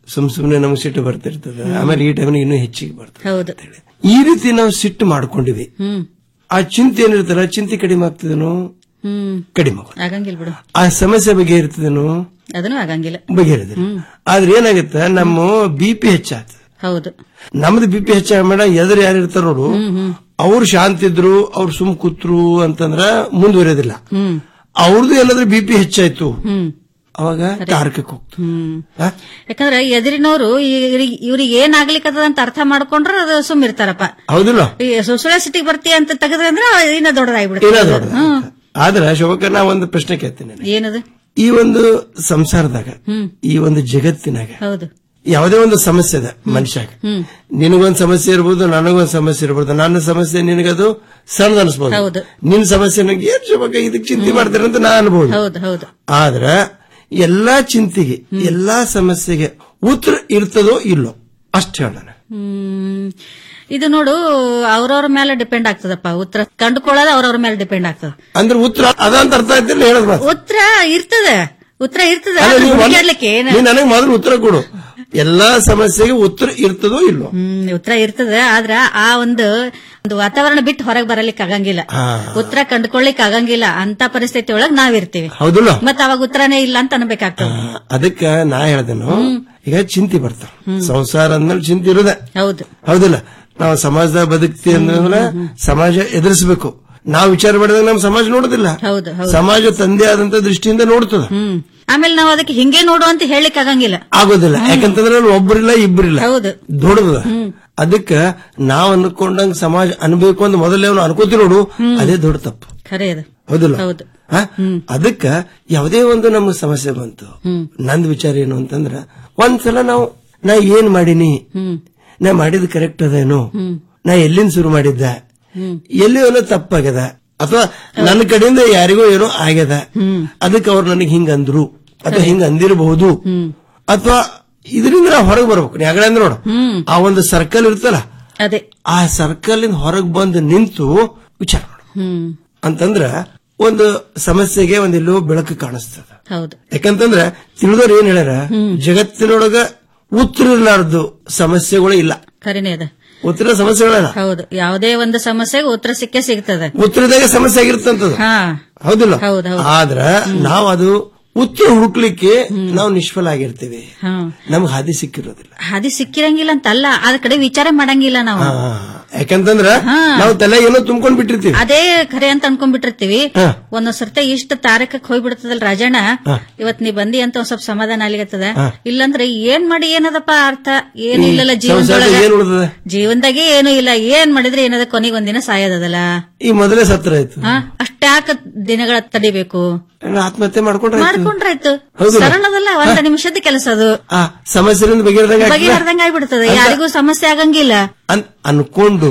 ಸುಮ್ ಸುಮ್ನೆ ನಮ್ಗೆ ಸಿಟ್ಟು ಬರ್ತಿರ್ತದೆ ಆಮೇಲೆ ಈ ಟೈಮ್ ಇನ್ನೂ ಹೆಚ್ಚಿಗೆ ಬರ್ತದೆ ಹೌದು ಈ ರೀತಿ ನಾವು ಸಿಟ್ಟು ಮಾಡ್ಕೊಂಡಿವಿ ಹ್ಮ್ ಆ ಚಿಂತೆ ಏನಿರ್ತಲ್ಲ ಚಿಂತೆ ಕಡಿಮೆ ಆಗ್ತದೇನೋ ಹ್ಮ್ ಕಡಿಮೆ ಆಗೋದು. ಆಗಂಗಿಲ್ಲ ಬಿಡು ಆ ಸಮಸ್ಯೆ ಬಗ್ಗೆ ಇರ್ತದೇನೋ ಅದನ್ನು ಆಗಂಗಿಲ್ಲ ಬಗೆಹರಿದಿಲ್ಲ ಆದ್ರೆ ಏನಾಗುತ್ತೆ ನಮ್ಮ ಬಿ ಪಿ ಹೆಚ್ಚಾಗ್ತದೆ ಹೌದು ನಮ್ದು ಬಿ ಪಿ ಹೆಚ್ಚಾಗ ಮೇಡಮ್ ಎದುರು ಯಾರು ಇರ್ತಾರ ನೋಡು ಅವ್ರು ಶಾಂತ ಇದ್ರು ಅವ್ರು ಸುಮ್ ಕೂತ್ರು ಅಂತಂದ್ರ ಮುಂದುವರೆಯೋದಿಲ್ಲ ಹ್ಮ್ ಅವ್ರದ್ದು ಏನಾದ್ರೂ ಬಿ ಪಿ ಹೆಚ್ಚಾಯ್ತು ಹ್ಮ್ ಅವಾಗ ತಾರಕಕ್ಕೆ ಹೋಗ್ತು ಹ್ಮ್ ಯಾಕಂದ್ರೆ ಎದುರಿನವರು ಇವ್ರಿಗೆ ಏನಾಗ್ಲಿಕ್ಕದ ಅಂತ ಅರ್ಥ ಮಾಡ್ಕೊಂಡ್ರೆ ಅದು ಸುಮ್ಮಿರ್ತಾರಪ್ಪ ಹೌದಿಲ್ಲ ಈ ಸುಳ್ಳೆ ಸಿಟಿಗೆ ಬರ್ತೀಯ ಅಂತ ತೆಗೆದ್ರೆ ಅಂದ್ರೆ ಇನ್ನ ಏನೋ ದೊಡ್ಡದಾಗ್ಬಿಡುತ್ತೆ ದೊಡ್ಡದು. ಹ್ಮ್ ಆದ್ರೆ ಶೋಭಕ್ಕ ನಾ ಒಂದು ಪ್ರಶ್ನೆ ಕೇಳ್ತೀನಿ ನಿನಗೆ. ಏನದು ಈ ಒಂದು ಸಂಸಾರದಾಗ ಹ್ಮ್ ಈ ಒಂದು ಜಗತ್ತಿನಾಗ ಹೌದು ಯಾವುದೇ ಒಂದು ಸಮಸ್ಯೆ ಇದೆ ಮನುಷ್ಯಾಗ ಹ್ಮ್ ನಿನಗೊಂದ್ ಸಮಸ್ಯೆ ಇರ್ಬೋದು ನನಗೊಂದ್ ಸಮಸ್ಯೆ ಇರ್ಬೋದು ನನ್ನ ಸಮಸ್ಯೆ ನಿನಗದು ಸಣ್ಣದ ಅನ್ಸ್ಬೋದು ಹೌದು. ನಿನ್ ಸಮಸ್ಯೆ ನನಗೆ ಏನ್ ಶೋಭಕ್ಕ ಇದಕ್ಕೆ ಚಿಂತೆ ಮಾಡ್ತಾರೆ ಅಂತ ನಾ ಅನ್ಬೋದು ಹೌದು ಹೌದು ಆದ್ರ ಎಲ್ಲಾ ಚಿಂತೆಗೆ ಎಲ್ಲಾ ಸಮಸ್ಯೆಗೆ ಉತ್ತರ ಇರ್ತದೋ ಇಲ್ಲೋ ಅಷ್ಟು ಹೇಳೋಣ ಹ್ಮ್ ಇದು ನೋಡು ಅವ್ರವ್ರ ಮೇಲೆ ಡಿಪೆಂಡ್ ಆಗ್ತದಪ್ಪ ಉತ್ತರ ಕಂಡುಕೊಳ್ಳೋದು ಅವ್ರವ್ರ ಮೇಲೆ ಡಿಪೆಂಡ್ ಆಗ್ತದ ಅಂದ್ರೆ ಉತ್ತರ ಅದಂತ ಅರ್ಥ ಆಯ್ತಿಲ್ಲ ಹೇಳೋದು ಮಾತು ಉತ್ತರ ಇರ್ತದೆ ಉತ್ತರ ಇರ್ತದೆ ಅಲ್ಲ, ಅದು ನೀವು ಒಂದ್- ಹುಡುಕ್ಯಾಡ್ಲಿಕ್ಕೆ ಏನು ನೀನ್ ನನಗೆ ಮೊದಲು ಉತ್ತರ ಕೊಡು ಎಲ್ಲಾ ಸಮಸ್ಯೆಗೆ ಉತ್ತರ ಇರ್ತದೋ ಇಲ್ಲೋ ಹ್ಮ್ ಉತ್ತರ ಇರ್ತದೆ ಆದ್ರ ಆ ಒಂದು ಒಂದು ವಾತಾವರಣ ಬಿಟ್ಟು ಹೊರಗೆ ಬರಲಿಕ್ಕೆ ಆಗಂಗಿಲ್ಲ ಹಾ. ಉತ್ತರ ಕಂಡುಕೊಳ್ಳಿಕ್ ಆಗಂಗಿಲ್ಲ ಅಂತ ಪರಿಸ್ಥಿತಿ ಒಳಗ್ ನಾವಿರ್ತೀವಿ ಹೌದಿಲ್ಲ ಮತ್ತ ಅವಾಗ ಉತ್ತರನೇ ಇಲ್ಲ ಅಂತ ಅನ್ಬೇಕಾಗ್ತದೆ ಅದಕ್ಕ ನಾ ಹೇಳ್ದೇನು ಈಗ ಚಿಂತೆ ಬರ್ತಾವ ಸಂಸಾರ ಅಂದ್ಮೇಲೆ ಚಿಂತೆ ಇರೋದೆ ಹೌದು ಹೌದಿಲ್ಲ ನಾವು ಸಮಾಜದಾಗ ಬದುಕ್ತಿ ಅಂದ್ರೆ ಸಮಾಜ ಎದುರಿಸಬೇಕು ನಾವು ವಿಚಾರ ಮಾಡಿದಾಗ ನಮ್ಮ ಸಮಾಜ ನೋಡುದಿಲ್ಲ ಹೌದು ಹೌದು ಸಮಾಜ ತಂದೆ ಆದಂತ ದೃಷ್ಟಿಯಿಂದ ನೋಡ್ತದ ಹ್ಮ್ ಆಮೇಲೆ ನಾವು ಅದಕ್ಕೆ ಹಿಂಗೆ ನೋಡು ಅಂತ ಹೇಳಿಕ್ ಆಗಂಗಿಲ್ಲ ಆಗೋದಿಲ್ಲ ಯಾಕಂತಂದ್ರೆ ಅಲ್ಲಿ ಒಬ್ಬರಿಲ್ಲ ಇಬ್ಬರಿಲ್ಲ ಹೌದು ದೊಡ್ಡದ ಅದಕ್ಕ ನಾವ್ ಅನ್ಕೊಂಡಂಗ್ ಸಮಾಜ ಅನ್ಬೇಕು ಅಂತ ಮೊದಲೇ ಅವ್ನು ಅನ್ಕೋತಿ ನೋಡು ಅದೇ ದೊಡ್ಡ ತಪ್ಪು ಖರೆ ಅದು ಹೌದಿಲ್ಲ ಹೌದು ಹ? ಅದಕ್ಕ ಯಾವುದೇ ಒಂದು ನಮ್ಗೆ ಸಮಸ್ಯೆ ಬಂತು ನಂದ್ ವಿಚಾರ ಏನು ಅಂತಂದ್ರ ಒಂದ್ಸಲ ನಾವು ನಾ ಏನ್ ಮಾಡೀನಿ ನಾ ಮಾಡಿದ್ ಕರೆಕ್ಟ್ ಅದೇನು ನಾ ಎಲ್ಲಿಂದ ಶುರು ಮಾಡಿದ್ದೆ ಎಲ್ಲಿ ಏನೋ ತಪ್ಪಾಗ್ಯದ ಅಥವಾ ನನ್ನ ಕಡೆಯಿಂದ ಯಾರಿಗೋ ಏನೋ ಆಗ್ಯದ ಅದಕ್ಕೆ ಅವ್ರು ನನಗೆ ಹಿಂಗ ಅಂದ್ರು ಅಥವಾ ಹಿಂಗ ಅಂದಿರಬಹುದು ಅಥವಾ ಇದರಿಂದ ನಾವು ಹೊರಗೆ ಬರ್ಬೇಕು ಯಾಕಡೆ ಅಂದ್ರೆ ನೋಡು ಆ ಒಂದು ಸರ್ಕಲ್ ಇರ್ತಲ್ಲ ಅದೇ ಆ ಸರ್ಕಲ್ ಇಂದ ಹೊರಗೆ ಬಂದು ನಿಂತು ವಿಚಾರ ಮಾಡು ಹ್ಮ್ ಅಂತಂದ್ರ ಒಂದು ಸಮಸ್ಯೆಗೆ ಒಂದೆಲ್ಲೋ ಬೆಳಕು ಕಾಣಿಸ್ತದ ಹೌದು ಯಾಕಂತಂದ್ರ ತಿಳಿದವ್ರು ಏನ್ ಹೇಳ್ಯಾರ ಜಗತ್ತಿನೊಳಗ ಉತ್ತರ ಇರ್ಲಾರ್ದು ಸಮಸ್ಯೆಗಳು ಇಲ್ಲ ಖರೇನೆ ಅದ ಉತ್ತರ ಸಮಸ್ಯೆಗಳಲ್ಲ ಹೌದು ಯಾವುದೇ ಒಂದು ಸಮಸ್ಯೆಗೆ ಉತ್ತರ ಸಿಕ್ಕೇ ಸಿಗ್ತದೆ ಉತ್ತರದಾಗ ಸಮಸ್ಯೆ ಆಗಿರ್ತಂತದ ಹಾ ಹೌದಿಲ್ಲ ಹೌದು, ಹೌದು. ಆದ್ರ ನಾವು ಅದು ಉತ್ತರ ಹುಡುಕ್ಲಿಕ್ಕೆ ನಾವು ನಿಷ್ಫಲ ಆಗಿರ್ತೀವಿ ಹಾ ನಮ್ಗೆ ಹಾದಿ ಸಿಕ್ಕಿರೋದಿಲ್ಲ ಹಾದಿ ಸಿಕ್ಕಿರಂಗಿಲ್ಲ ಅಂತ ಅಲ್ಲ ಅದ ಕಡೆ ವಿಚಾರ ಮಾಡಂಗಿಲ್ಲ ನಾವು ಹಾ. ಯಾಕಂತಂದ್ರ ಹಾ. ನಾವು ತಲೆ ಏನೋ ತುಂಬ್ಕೊಂಡ್ ಬಿಟ್ಟಿರ್ತೀವಿ ಅದೇ ಖರೆ ಅಂತ ಅನ್ಕೊಂಡ್ಬಿಟ್ಟಿರ್ತೀವಿ ಹಾ. ಒಂದೊಂದ್ ಸರ್ತಿ ಇಷ್ಟ ತಾರಕಕ್ಕೆ ಹೋಗ್ಬಿಡ್ತದಲ್ ರಾಜಣ್ಣ ಹಾ. ಇವತ್ ನೀ ಬಂದಿ ಅಂತ ಒಂದ್ ಸ್ವಲ್ಪ ಸಮಾಧಾನ ಆಗ್ಲಿಕತ್ತದ ಹಾ. ಇಲ್ಲಂದ್ರೆ ಏನ್ ಮಾಡಿ ಏನದಪ್ಪ ಅರ್ಥ ಏನು ಈ ಇಲ್ಲಲ್ಲ ಸಂಸಾರದಾಗ ಏನ್ ಜೀವನದೊಳಗ ಉಳ್ದದ ಜೀವನದಾಗೆ ಏನು ಇಲ್ಲ ಏನ್ ಮಾಡಿದ್ರೆ ಏನದ ಕೊನೆಗೆ ಒಂದಿನ ಸಾಯೋದಲ್ಲ ಈ ಮೊದಲೇ ಸತ್ರ ಆಯ್ತು ಹಾ ಅಷ್ಟ್ಯಾಕ ದಿನಗಳ ತಡಿಬೇಕು ಏನೋ ಆತ್ಮಹತ್ಯೆ ಮಾಡ್ಕೊಂಡ್ರೆ ಆಯ್ತು. ಮಾಡ್ಕೊಂಡ್ರಾಯ್ತು ಹೌದಲ್ಲ? ಸರಳದಲ್ಲ ಒಂದ್ ನಿಮಿಷದ ಕೆಲಸ ಅದು ಆ ಸಮಸ್ಯೆಯಿಂದ ಬಗೆಹರಿದಂಗ ಬಗೆಹರ್ದಂಗ ಆಗ್ಬಿಡ್ತದೆ ಯಾರಿಗೂ ಸಮಸ್ಯೆ ಆಗಂಗಿಲ್ಲ ಅನ್ಕೊಂಡು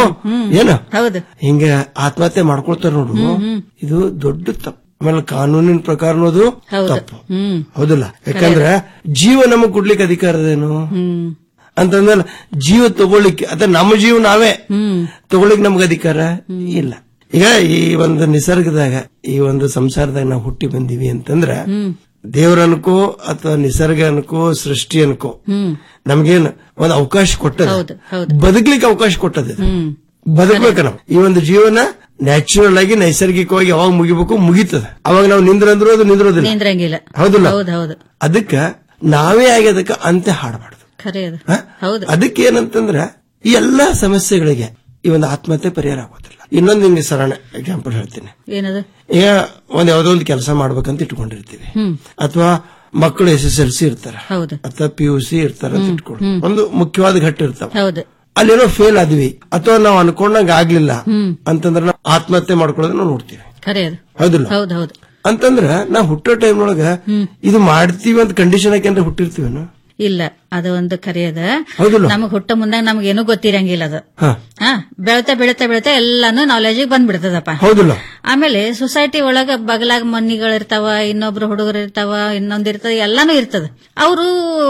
ಏನ ಹೌದು ಹಿಂಗ ಆತ್ಮಹತ್ಯೆ ಮಾಡ್ಕೊಳ್ತಾರ ನೋಡು ಇದು ದೊಡ್ಡ ತಪ್ಪು ಆಮೇಲೆ ಕಾನೂನಿನ ಪ್ರಕಾರ ಅನ್ನೋದು ಹೌದು ತಪ್ಪು ಹ್ಮ್ ಹೌದಲ್ಲ ಯಾಕಂದ್ರೆ ಜೀವ ನಮಗ್ ಕೊಡ್ಲಿಕ್ಕೆ ಅಧಿಕಾರದೇನು ಹ್ಮ್ ಅಂತಂದ್ರೆ ಜೀವ ತಗೊಳ್ಳಿಕ್ಕೆ ಅಥವಾ ನಮ್ಮ ಜೀವ ನಾವೇ ಹ್ಮ್ ತಗೊಳ್ಳಿಕ್ ನಮ್ಗೆ ಅಧಿಕಾರ ಇಲ್ಲ ಈಗ ಈ ಒಂದು ನಿಸರ್ಗದಾಗ ಈ ಒಂದು ಸಂಸಾರದಾಗ ನಾವು ಹುಟ್ಟಿ ಬಂದೀವಿ ಅಂತಂದ್ರ ಹ್ಮ್ ದೇವ್ರ ಅನ್ಕೋ ಅಥವಾ ನಿಸರ್ಗ ಅನ್ಕೋ ಸೃಷ್ಟಿ ಅನ್ಕೋ ಹ್ಮ್ ನಮ್ಗೇನು ಒಂದು ಅವಕಾಶ ಕೊಟ್ಟದ ಹೌದು ಹೌದು ಬದುಕ್ಲಿಕ್ಕೆ ಅವಕಾಶ ಕೊಟ್ಟದ ಇದು. ಹ್ಮ್ ಬದುಕ್ಬೇಕು ನಾವು ಈ ಒಂದು ಜೀವನ ನ್ಯಾಚುರಲ್ ಆಗಿ ನೈಸರ್ಗಿಕವಾಗಿ ಯಾವಾಗ ಮುಗಿಬೇಕು ಮುಗಿತದ ಅವಾಗ ನಾವು ನಿಂದ್ರಂದ್ರೂ ಅದು ನಿಂದ್ರೋದಿಲ್ಲ ನಿಂದ್ರಂಗಿಲ್ಲ ಹೌದಿಲ್ಲ ಹೌದು ಹೌದು ಅದಕ್ಕ ನಾವೇ ಆಗಿ ಅದಕ್ಕೆ ಅಂತ್ಯ ಹಾಡಬಾರ್ದು ಖರೆ ಅದು ಹ? ಹೌದು ಅದಕ್ಕೆ ಏನಂತಂದ್ರ ಈ ಎಲ್ಲಾ ಸಮಸ್ಯೆಗಳಿಗೆ ಈ ಒಂದು ಆತ್ಮಹತ್ಯೆ ಪರಿಹಾರ ಆಗೋದಿಲ್ಲ ಇನ್ನೊಂದು ನಿಮ್ಗೆ ಸರಳ ಎಕ್ಸಾಂಪಲ್ ಹೇಳ್ತೀನಿ ಏನದು ಈಗ ಒಂದ್ ಯಾವ್ದೋ ಒಂದು ಕೆಲಸ ಮಾಡ್ಬೇಕಂತ ಇಟ್ಕೊಂಡಿರ್ತೀವಿ ಹ್ಮ್ ಅಥವಾ ಮಕ್ಕಳು ಎಸ್ ಎಸ್ ಎಲ್ ಸಿ ಇರ್ತಾರ ಹೌದು ಅಥವಾ ಪಿ ಯು ಸಿ ಇರ್ತಾರ ಅಂತ ಇಟ್ಕೊಳ್ಳಿ ಒಂದು ಮುಖ್ಯವಾದ ಘಟ್ಟ ಇರ್ತಾವ ಹೌದು ಅಲ್ಲೇನೋ ಫೇಲ್ ಆದ್ವಿ ಅಥವಾ ನಾವು ಅನ್ಕೊಂಡಂಗ ಆಗ್ಲಿಲ್ಲ ಹ್ಮ್ ಅಂತಂದ್ರೆ ನಾವು ಆತ್ಮಹತ್ಯೆ ಮಾಡ್ಕೊಳ್ಳೋದನ್ನ ನಾವು ನೋಡ್ತೀವಿ ಖರೆ ಅದು ಹೌದಿಲ್ಲ ಹೌದು ಹೌದು ಅಂತಂದ್ರ ನಾವು ಹುಟ್ಟೋ ಟೈಮ್ ಒಳಗ ಇದು ಮಾಡ್ತೀವಿ ಅಂತ ಕಂಡೀಷನ್ ಹಾಕಂದ್ರೆ ಹುಟ್ಟಿರ್ತೀವಿ ಇಲ್ಲ ಅದು ಒಂದು ಖರೆ ಅದ ಹೌದಿಲ್ಲ? ನಮಗ್ ಹುಟ್ಟ ಮುಂದಾಗ ನಮ್ಗೆ ಏನೂ ಗೊತ್ತಿರಂಗಿಲ್ಲ ಅದು ಹಾ ಹಾ ಬೆಳತಾ ಬೆಳತಾ ಬೆಳತಾ ಎಲ್ಲಾನು ನಾಲೆಜಿಗೆ ಬಂದ್ಬಿಡ್ತದಪ್ಪ ಹೌದಿಲ್ಲ ಆಮೇಲೆ ಸೊಸೈಟಿ ಒಳಗ ಬಗಲಾಗ ಮನಿಗಳಿರ್ತಾವ ಇನ್ನೊಬ್ರು ಹುಡುಗರು ಇರ್ತಾವ ಇನ್ನೊಂದ್ ಇರ್ತದ ಎಲ್ಲಾನು ಇರ್ತದ ಅವರು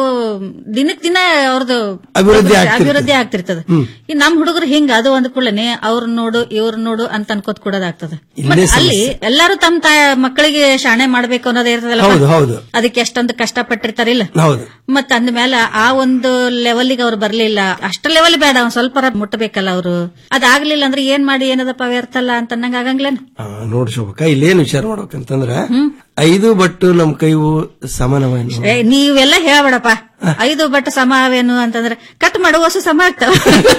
ದಿನಕ್ ದಿನ ಅವ್ರದ್ದು ಅಭಿವೃದ್ಧಿ ಆಗ್ತಿರ್ತದೆ. ಅಭಿವೃದ್ಧಿ ಆಗ್ತಿರ್ತದ ಈ ನಮ್ ಹುಡುಗರು ಹಿಂಗ ಅದು ಒಂದ್ ಕೂಡಲೇ ಅವ್ರ ನೋಡು ಇವ್ರ ನೋಡು ಅಂತ ಅನ್ಕೋತ್ ಕೊಡೋದಾಗ್ತದ ಇಲ್ಲೇ ಮತ್ತೆ ಸಮಸ್ಯೆ. ಅಲ್ಲಿ ಎಲ್ಲಾರು ತಮ್ಮ ತಾಯ ಮಕ್ಕಳಿಗೆ ಶಾಣೆ ಮಾಡ್ಬೇಕು ಅನ್ನೋದೇ ಇರ್ತದಲ್ಲ ಹೌದು ಹೌದು ಅದಕ್ಕೆ ಎಷ್ಟೊಂದು ಕಷ್ಟಪಟ್ಟಿರ್ತಾರಿಲ್ಲ ಹೌದು ಮತ್ತ ಅಂದ್ಮೇಲೆ ಆ ಒಂದು ಲೆವೆಲ್ಗೆ ಅವ್ರು ಬರ್ಲಿಲ್ಲ ಅಷ್ಟ ಲೆವೆಲ್ ಬೇಡ ಒಂದ್ ಸ್ವಲ್ಪ ಮುಟ್ಟಬೇಕಲ್ಲ ಅವರು ಅದಾಗ್ಲಿಲ್ಲ ಅಂದ್ರೆ ಏನ್ ಮಾಡಿ ಏನದಪ್ಪ ವ್ಯರ್ಥ ಅಲ್ಲ ಅಂತ ಅನ್ನಂಗ ಆಗಂಗ್ಲೇನ್ ಆ, ನೋಡ್ ಶೋಭಕ್ಕ ಇಲ್ಲೇನ್ ವಿಚಾರ ಮಾಡ್ಬೇಕಂತಂದ್ರ ಐದು ಬಟ್ಟು ನಮ್ ಕೈವು ಸಮಾನವೇನು ಏ, ನೀವೆಲ್ಲ ಹೇಳ್ಬೇಡಪ್ಪ ಐದು ಬಟ್ ಸಮ ಅವೇನು ಅಂತಂದ್ರೆ ಕಟ್ ಮಾಡುವ ಹೊಸ ಸಮ ಆಗ್ತಾವ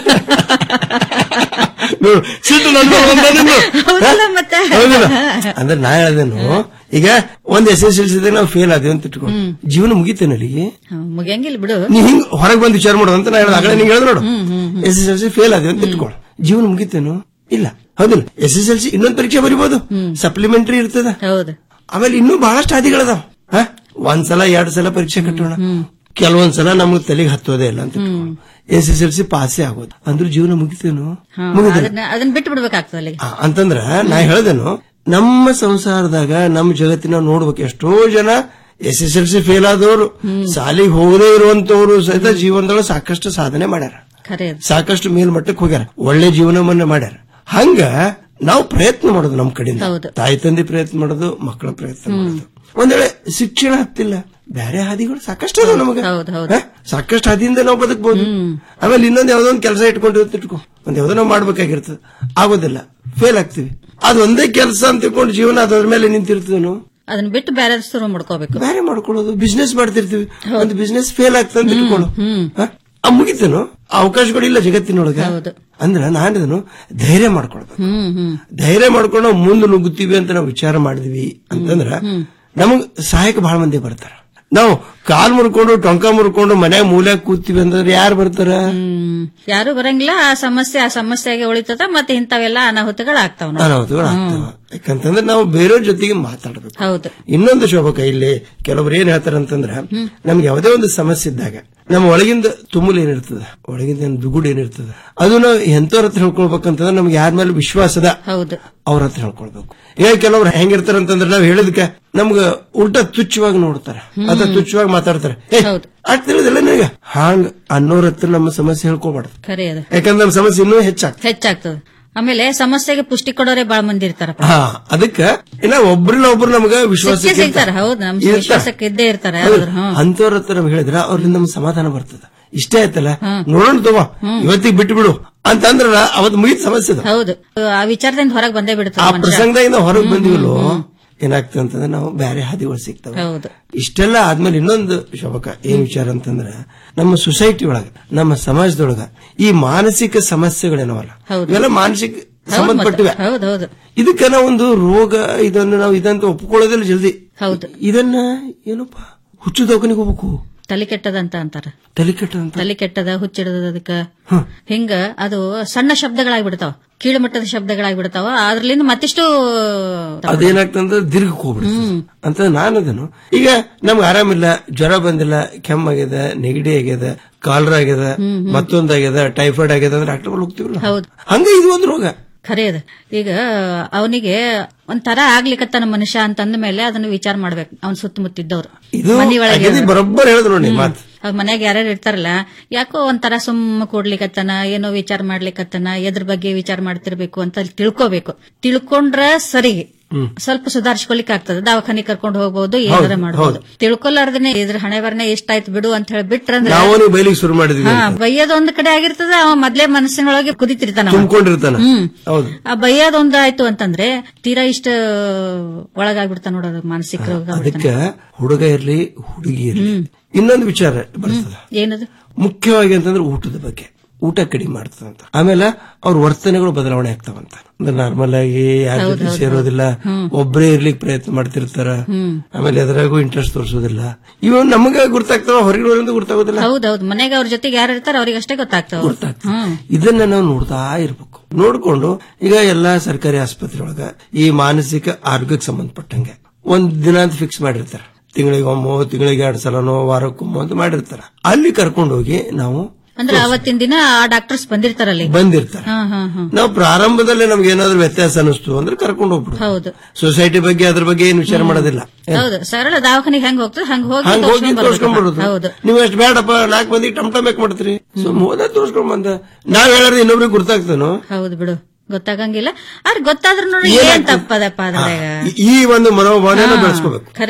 ನೋಡು, ಸಿಟ್ಟು ನನ್ನ ಮೇಲೆ ಬಂದದೇನು? ಹೌದಲ್ಲ ಮತ್ತೆ ಹೌದಿಲ್ಲ? ಅಂದ್ರೆ ನಾ ಹೇಳ್ದೇನು ಈಗ ಒಂದ್ ಎಸ್ ಎಸ್ ಎಲ್ ಸಿ ನಾವು ಫೇಲ್ ಆದ್ವಿ ಅಂತ ಇಟ್ಕೊ ಜೀವನ ಮುಗಿತೇನೆ ಅಲ್ಲಿಗೆ ಹ್ಮ್, ಮುಗಿಯಂಗಿಲ್ಲ ಬಿಡು ನೀ ಹಿಂಗ್ ಹೊರಗೆ ಬಂದು ವಿಚಾರ ಮಾಡೋದು ಅಂತ ನಾ ಹೇಳ್ದೆ ಆಗಲೇ ನೀಂಗ್ ಹೇಳ್ದೆ ನೋಡು S S L C fail ಆದ್ವಿ ಅಂತ ಇಟ್ಕೊಳ್ಳ ಜೀವನ ಮುಗಿತೇನು ಇಲ್ಲ ಹೌದಿಲ್ಲ ಎಸ್ ಎಸ್ ಎಲ್ ಸಿ ಇನ್ನೊಂದ್ ಪರೀಕ್ಷೆ ಬರಿಬೋದು ಸಪ್ಲಿಮೆಂಟರಿ ಇರ್ತದ ಹೌದು ಆಮೇಲೆ ಇನ್ನೂ ಬಹಳಷ್ಟು ಹಾದಿಗಳದಾವ ಹ? ಒಂದ್ಸಲ ಎರಡ್ ಸಲ ಪರೀಕ್ಷೆ ಕಟ್ಟೋಣ ಕೆಲವೊಂದ್ಸಲ ನಮ್ಗೆ ತಲೆಗೆ ಹತ್ತೋದೇ ಇಲ್ಲ ಅಂತ ಎಸ್ ಎಸ್ ಎಲ್ ಸಿ ಪಾಸೇ ಆಗೋದು ಅಂದ್ರೂ ಜೀವನ ಮುಗಿತೇನು ಹಾ, ಮುಗಿದಿಲ್ಲ ಅದನ್ನ ಅದನ್ನ ಬಿಟ್ಟು ಬಿಡ್ಬೇಕಾಗ್ತದೆ ಅಲ್ಲಿಗೆ ಆ, ಅಂತಂದ್ರ ನಾ ಹೇಳ್ದೇನು ನಮ್ಮ ಸಂಸಾರದಾಗ ನಮ್ಮ ಜಗತ್ತಿನ ನೋಡ್ಬೇಕು ಎಷ್ಟೋ ಜನ S S L C fail ಆದವರು ಸಾಲಿಗೆ ಹೋಗದೇ ಇರುವಂತವ್ರು ಸಹಿತ ಜೀವನದೊಳಗೆ ಸಾಕಷ್ಟು ಸಾಧನೆ ಮಾಡ್ಯಾರ ಖರೆ ಅದು. ಸಾಕಷ್ಟು ಮೇಲ್ಮಟ್ಟಕ್ಕೆ ಹೋಗ್ಯಾರ ಒಳ್ಳೆ ಜೀವನವನ್ನ ಮಾಡ್ಯಾರ ಹಂಗ ನಾವು ಪ್ರಯತ್ನ ಮಾಡೋದು ನಮ್ಮ ಕಡೆಯಿಂದ ಹೌದು. ತಾಯಿ ತಂದೆ ಪ್ರಯತ್ನ ಮಾಡೋದು ಮಕ್ಕಳ ಪ್ರಯತ್ನ ಮಾಡೋದು ಒಂದ್ ವೇಳೆ ಶಿಕ್ಷಣ ಹತ್ತಿಲ್ಲ ಬೇರೆ ಹಾದಿಗಳು ಸಾಕಷ್ಟು ಅದಾವ ನಮಗೆ ಹೌದು ಹೌದು ಹ? ಸಾಕಷ್ಟು ಹಾದಿಯಿಂದ ನಾವು ಬದುಕಬಹುದು ಆಮೇಲೆ ಇನ್ನೊಂದ್ ಯಾವ್ದೋ ಒಂದು ಕೆಲಸ ಇಟ್ಕೊಂಡಿರ್ತ ಇಟ್ಕೊ ಒಂದ್ ಯಾವ್ದೋ ನಾವು ಮಾಡ್ಬೇಕಾಗಿರ್ತದೆ ಆಗೋದಿಲ್ಲ ಫೇಲ್ ಆಗ್ತೀವಿ ಅದು ಒಂದೇ ಕೆಲಸ ಅಂತ ತಿಳ್ಕೊಂಡು ಜೀವನ ಅದ್ರ ಮೇಲೆ ನಿಂತಿರ್ತದೇನು ಅದನ್ನ ಬಿಟ್ಟು ಬೇರೆ ಶುರು ಮಾಡ್ಕೋಬೇಕು ಬೇರೆ ಮಾಡ್ಕೊಳ್ಳೋದು ಬಿಸ್ನೆಸ್ ಮಾಡ್ತಿರ್ತೀವಿ ಒಂದು ಬಿಸ್ನೆಸ್ ಫೇಲ್ ಆಗ್ತದೆ ಅಂತ ಇಟ್ಕೊಳ್ಳು ಹ? ಆ ಮುಗಿತೇನು ಆ ಅವಕಾಶಗಳಿಲ್ಲ ಜಗತ್ತಿನೊಳಗೆ ಅಂದ್ರೆ ನಾನಿದನು ಧೈರ್ಯ ಮಾಡ್ಕೊಳ್ಬೇಕು ಹ್ಮ್ ಹ್ಮ್ ಧೈರ್ಯ ಮಾಡ್ಕೊಂಡು ನಾವು ಮುಂದೆ ನುಗ್ಗುತ್ತೀವಿ ಅಂತ ನಾವು ವಿಚಾರ ಮಾಡಿದ್ವಿ ಅಂತಂದ್ರ ನಮಗ್ ಸಹಾಯಕ ಬಹಳ ಮಂದಿ ಬರ್ತಾರ ನಾವು ಕಾಲ್ ಮುರ್ಕೊಂಡು ಟೊಂಕ ಮುರ್ಕೊಂಡು ಮನ್ಯಾಗ ಮೂಲ್ಯಾಗ ಕೂತೀವಿ ಅಂತಂದ್ರೆ ಯಾರು ಬರ್ತಾರ ಹ್ಮ್ ಯಾರು ಬರಂಗಿಲ್ಲ ಆ ಸಮಸ್ಯೆ ಆ ಸಮಸ್ಯೆಗೆ ಉಳಿತದ ಮತ್ತೆ ಇಂಥವೆಲ್ಲ ಅನಾಹುತಗಳು ಆಗ್ತಾವ ಅನಾಹುತಗಳು ಆಗ್ತಾವ ಯಾಕಂತಂದ್ರೆ ನಾವು ಬೇರೆಯವ್ರ ಜೊತೆಗೆ ಮಾತಾಡ್ಬೇಕು ಹೌದು ಇನ್ನೊಂದು ಶೋಭಕ ಇಲ್ಲಿ ಕೆಲವರು ಏನ್ ಹೇಳ್ತಾರ ಅಂತಂದ್ರ ನಮ್ಗೆ ಯಾವುದೇ ಒಂದು ಸಮಸ್ಯೆ ಇದ್ದಾಗ ನಮ್ಮ ಒಳಗಿಂದ ತುಮುಲ್ ಏನಿರ್ತದ ಒಳಗಿಂದ ಏನ್ ದುಗುಡ್ ಏನಿರ್ತದ ಅದು ನಾವು ಎಂತವ್ರ ಹತ್ರ ಹೇಳ್ಕೊಳ್ಬೇಕಂತಂದ್ರೆ ನಮ್ಗೆ ಯಾರ ಮೇಲೆ ವಿಶ್ವಾಸದ ಹೌದು ಅವ್ರ ಹತ್ರ ಹೇಳ್ಕೊಳ್ಬೇಕು ಈಗ ಕೆಲವ್ರು ಹೆಂಗಿರ್ತಾರ ಅಂತಂದ್ರೆ ನಾವ್ ಹೇಳಿದ್ಕ ನಮ್ಗ ಉಲ್ಟಾ ತುಚ್ಛವಾಗಿ ನೋಡ್ತಾರ ಅಥವಾ ತುಚ್ಛವಾಗಿ ಮಾತಾಡ್ತಾರ ಏ ಅಷ್ಟ್ ತಿಳಿದಿಲ್ಲ ನಿನಗೆ ಹಾಂಗ್ ಅನ್ನೋರ್ ಹತ್ರ ನಮ್ಮ ಸಮಸ್ಯೆ ಹೇಳ್ಕೊಬಾರ್ದು ಖರೆ ಅದು ಯಾಕಂದ್ರೆ ನಮ್ಮ ಸಮಸ್ಯೆ ಇನ್ನೂ ಹೆಚ್ಚಾಗ್ತದೆ ಹೆಚ್ಚಾಗ್ತದ ಆಮೇಲೆ ಸಮಸ್ಯೆಗೆ ಪುಷ್ಟಿ ಕೊಡೋರೆ ಬಾಳ ಮಂದಿ ಇರ್ತಾರಪ್ಪ ಹಾ ಅದಕ್ಕ ಇನ್ನ ಒಬ್ರನ್ನ ಒಬ್ರು ನಮಗ ವಿಶ್ವಾಸ ಸಿಕ್ಕೇ ಸಿಗ್ತಾರ ಹೌದು ನಮ್ ವಿಶ್ವಾಸಕ್ಕೆ ಇದ್ದೇ ಇರ್ತಾರೆ ಯಾರಾದ್ರೂ ಹ್ಮ್ ಅಂತವ್ರ ಹತ್ರ ನಮ್ಗೆ ಹೇಳಿದ್ರ ಅವ್ರಿಂದ ನಮ್ಗೆ ಸಮಾಧಾನ ಬರ್ತದ ಇಷ್ಟೇ ಆಯ್ತಲ್ಲ ನೋಡೋಣ ತಗೋ ಇವತ್ತಿಗೆ ಬಿಟ್ಟು ಬಿಡು ಅಂತಂದ್ರ ಅವತ್ ಮುಗಿದ ಸಮಸ್ಯೆ ಅದು. ಹೌದು ಆ ವಿಚಾರದಿಂದ ಹೊರಗೆ ಬಂದೇ ಆ ಬಿಡ್ತಾರ ಮನುಷ್ಯ ಪ್ರಸಂಗದಿಂದ ಹೊರಗೆ ಬಂದಿವಲ್ಲೋ ಏನಾಗ್ತದೆ ಅಂತಂದ್ರೆ ನಾವು ಬೇರೆ ಹಾದಿಗಳು ಸಿಗ್ತವೆ ಹೌದು ಇಷ್ಟೆಲ್ಲ ಆದ್ಮೇಲೆ ಇನ್ನೊಂದು ಶೋಭಕ ಏನ್ ವಿಚಾರ ಅಂತಂದ್ರೆ ನಮ್ಮ ಸೊಸೈಟಿ ಒಳಗ ನಮ್ಮ ಸಮಾಜದೊಳಗ ಈ ಮಾನಸಿಕ ಸಮಸ್ಯೆಗಳೇನವಲ್ಲ ಇವೆಲ್ಲ ಮಾನಸಿಕ ಸಂಬಂಧಪಟ್ಟಿವೆ ಹೌದು ಹೌದು ಇದಕ್ಕೆ ನಾವು ಒಂದು ರೋಗ ಇದನ್ನು ನಾವು ಇದಂತ ಒಪ್ಕೊಳ್ಳೋದಿಲ್ಲ ಜಲ್ದಿ ಹೌದು ಇದನ್ನ ಏನಪ್ಪ ಹುಚ್ಚು ದವಾಖಾನಿಗೆ ಹೋಗ್ಬೇಕು ತಲೆ ಕೆಟ್ಟದಂತ ಅಂತಾರ ತಲೆ ಕೆಟ್ಟದಂತ ತಲೆ ಕೆಟ್ಟದ ಹುಚ್ಚಿಡದ ಅದಕ್ಕ ಹಿಂಗ ಅದು ಸಣ್ಣ ಶಬ್ದಗಳಾಗ್ಬಿಡ್ತಾವ ಕೀಳು ಮಟ್ಟದ ಶಬ್ದಗಳಾಗ್ಬಿಡ್ತಾವ ಅದ್ರಲಿಂದ ಮತ್ತಿಷ್ಟು ಅದೇನಾಗ್ತಂದ್ರೆ ದೀರ್ಘಕ್ಕೆ ಹೋಗ್ಬಿಡುತ್ತೆ ಅಂತ ನಾನು ಅದನ್ನು ಈಗ ನಮ್ಗೆ ಆರಾಮಿಲ್ಲ ಜ್ವರ ಬಂದಿಲ್ಲ ಕೆಮ್ಮಾಗ್ಯದ ನೆಗಡಿ ಆಗ್ಯದ ಕಾಲರ ಆಗ್ಯದ ಮತ್ತೊಂದಾಗ್ಯದ ಟೈಫಾಯ್ಡ್ ಆಗ್ಯದ ಅಂದ್ರೆ ಡಾಕ್ಟರ್ ಹೋಗ್ತೀವಲ್ಲ ಹೌದು ಹಂಗ ಇದು ಒಂದು ರೋಗ ಖರೆ ಅದ ಈಗ ಅವನಿಗೆ ಒಂಥರ ಆಗ್ಲಿಕತ್ತಾನ ಮನುಷ್ಯ ಅಂತಂದ ಮೇಲೆ ಅದನ್ನ ವಿಚಾರ ಮಾಡ್ಬೇಕು ಅವ್ನ ಸುತ್ತಮುತ್ತಿದ್ದವ್ರು ಇದು ಅಗದಿ ಬರೋಬ್ಬರ್ ಹೇಳಿದ್ರು ನೋಡಿ ಮಾತು ಅವ್ರ ಮನ್ಯಾಗ ಯಾರ್ಯಾರು ಇರ್ತಾರಲ್ಲ ಯಾಕೋ ಒಂಥರ ಸುಮ್ಮ ಕೊಡ್ಲಿಕತ್ತನ ಏನೋ ವಿಚಾರ ಮಾಡ್ಲಿಕತ್ತನ ಎದ್ರ ಬಗ್ಗೆ ವಿಚಾರ ಮಾಡ್ತಿರ್ಬೇಕು ಅಂತ ಅಲ್ಲಿ ತಿಳ್ಕೋಬೇಕು ತಿಳ್ಕೊಂಡ್ರ ಸರಿ ಸ್ವಲ್ಪ ಸುಧಾರಿಸ್ಕೊಲಿಕ್ ಆಗ್ತದೆ ದವಾಖಾನೆ ಕರ್ಕೊಂಡು ಹೋಗ್ಬೋದು ಏನಾರ ಮಾಡ್ಬೋದು ತಿಳ್ಕೊಲಾರ್ದನೆ ಇದ್ರ ಹಣೆ ಬರ್ನೆ ಎಷ್ಟಾಯ್ತು ಬಿಡು ಅಂತ ಹೇಳಿ ಬಿಟ್ರಂದ್ರೆ ನಾವು ನೀವು ಬೈಲಿಗೆ ಶುರು ಮಾಡಿದ್ವಿ ಹಾ ಬೈಯೋದ್ ಒಂದ್ ಕಡೆ ಆಗಿರ್ತದ ಅವ ಮೊದ್ಲೇ ಮನಸ್ಸಿನೊಳಗೆ ಕುದಿತಿರ್ತಾನ ಅವ. ತುಂಬಿಕೊಂಡಿರ್ತಾನ ಹ್ಮ್. ಹೌದು ಆ ಬೈಯೋದೊಂದ್ ಆಯ್ತು ಅಂತಂದ್ರೆ ತೀರಾ ಇಷ್ಟ ಒಳಗಾಗ್ಬಿಡ್ತಾನ ನೋಡೋದು ಮಾನಸಿಕ ರೋಗ ಅದಕ್ಕೆ ಹುಡುಗ ಇರ್ಲಿ ಹುಡುಗಿ ಇರ್ಲಿ ಇನ್ನೊಂದು ವಿಚಾರ ಬರ್ತದ ಏನದು ಮುಖ್ಯವಾಗಿ ಅಂತಂದ್ರೆ ಊಟದ ಬಗ್ಗೆ ಊಟ ಕಡಿಮೆ ಮಾಡ್ತದಂತ ಆಮೇಲೆ ಅವ್ರ ವರ್ತನೆಗಳು ಬದಲಾವಣೆ ಆಗ್ತಾವಂತ ಅಂದ್ರೆ ನಾರ್ಮಲ್ ಆಗಿ ಯಾರ ಜೊತೆ ಸೇರೋದಿಲ್ಲ ಒಬ್ಬರೇ ಇರ್ಲಿಕ್ಕೆ ಪ್ರಯತ್ನ ಮಾಡ್ತಿರ್ತಾರ ಆಮೇಲೆ ಎದ್ರಾಗೂ ಇಂಟ್ರೆಸ್ಟ್ ತೋರಿಸೋದಿಲ್ಲ ಇವ ನಮಗ ಗುರ್ತಾಗ್ತಾವ ಹೊರಗಿನವರಿಂದ ಗುರ್ತಾಗೋದಿಲ್ಲ ಹೌದೌದು ಮನೆಗೆ ಅವ್ರ ಜೊತೆಗೆ ಯಾರು ಇರ್ತಾರ ಅವ್ರಿಗೆ ಅಷ್ಟೇ ಗೊತ್ತಾಗ್ತಾವ ಹ್ಮ್ ಇದನ್ನ ನಾವು ನೋಡ್ತಾ ಇರ್ಬೇಕು ನೋಡ್ಕೊಂಡು ಈಗ ಎಲ್ಲಾ ಸರ್ಕಾರಿ ಆಸ್ಪತ್ರೆ ಒಳಗ ಈ ಮಾನಸಿಕ ಆರೋಗ್ಯಕ್ಕೆ ಸಂಬಂಧಪಟ್ಟಂಗೆ ಒಂದ್ ದಿನ ಅಂತ ಫಿಕ್ಸ್ ಮಾಡಿರ್ತಾರ ತಿಂಗಳಿಗೊಮ್ಮೋ ತಿಂಗಳಿಗೆ ಎರಡ್ ಸಲನೋ ವಾರಕ್ಕೊಮ್ಮೋ ಅಂತ ಮಾಡಿರ್ತಾರ ಅಲ್ಲಿ ಕರ್ಕೊಂಡು ಹೋಗಿ ನಾವು ಅಂದ್ರೆ ಅವತ್ತಿನ ದಿನ ಆ ಡಾಕ್ಟರ್ಸ್ ಬಂದಿರ್ತಾರಲ್ಲಿ ಬಂದಿರ್ತಾರೆ ಹಾ ಹಾ ಹಾ ನಾವು ಪ್ರಾರಂಭದಲ್ಲೇ ನಮ್ಗೆ ಏನಾದ್ರು ವ್ಯತ್ಯಾಸ ಅನಿಸ್ತು ಅಂದ್ರೆ ಕರ್ಕೊಂಡು ಹೋಗ್ಬಿಡು ಹೌದು ಸೊಸೈಟಿ ಬಗ್ಗೆ ಅದ್ರ ಬಗ್ಗೆ ಏನ್ ವಿಚಾರ ಮಾಡೋದಿಲ್ಲ ಹೌದು ಸರಳ ದವಾಖಾನಿಗೆ ಹೆಂಗ್ ಹೋಗ್ತದೆ ಹಂಗ ಹೋಗಿ ಹಂಗ ಹೋಗಿ ತೋರ್ಸ್ಕೊಂಡ್ ತೋರ್ಸ್ಕೊಂಡ್ ಬರ್ಬೇಕು. ಬರೋದು ಹೌದು ನೀವು ಎಷ್ಟು ಬೇಡಪ್ಪ ನಾಲ್ಕು ಮಂದಿಗೆ ಟಮ್ ಟಮ್ ಯಾಕೆ ಮಾಡ್ತೀರಿ ಸೊ ಹೋದ ತೋರ್ಸ್ಕೊಂಡ್ ಬಂದ ನಾವ್ ಹೇಳೋದು ಇನ್ನೊಬ್ರಿಗೆ ಗುರ್ತಾಗ್ತಾನೋ ಹೌದು ಬಿಡು ಗೊತ್ತಾಗಂಗಿಲ್ಲ ಆದ್ರೆ ಗೊತ್ತಾದ್ರೂ ನೋಡಿ ಏನ್ ತಪ್ಪದಪ್ಪ ಅದ್ರಾಗ ಈ- ಈ ಒಂದು ಮನೋಭಾವನೆಯನ್ನು ಬೆಳೆಸ್ಕೋಬೇಕು ಖರೆ ಅದ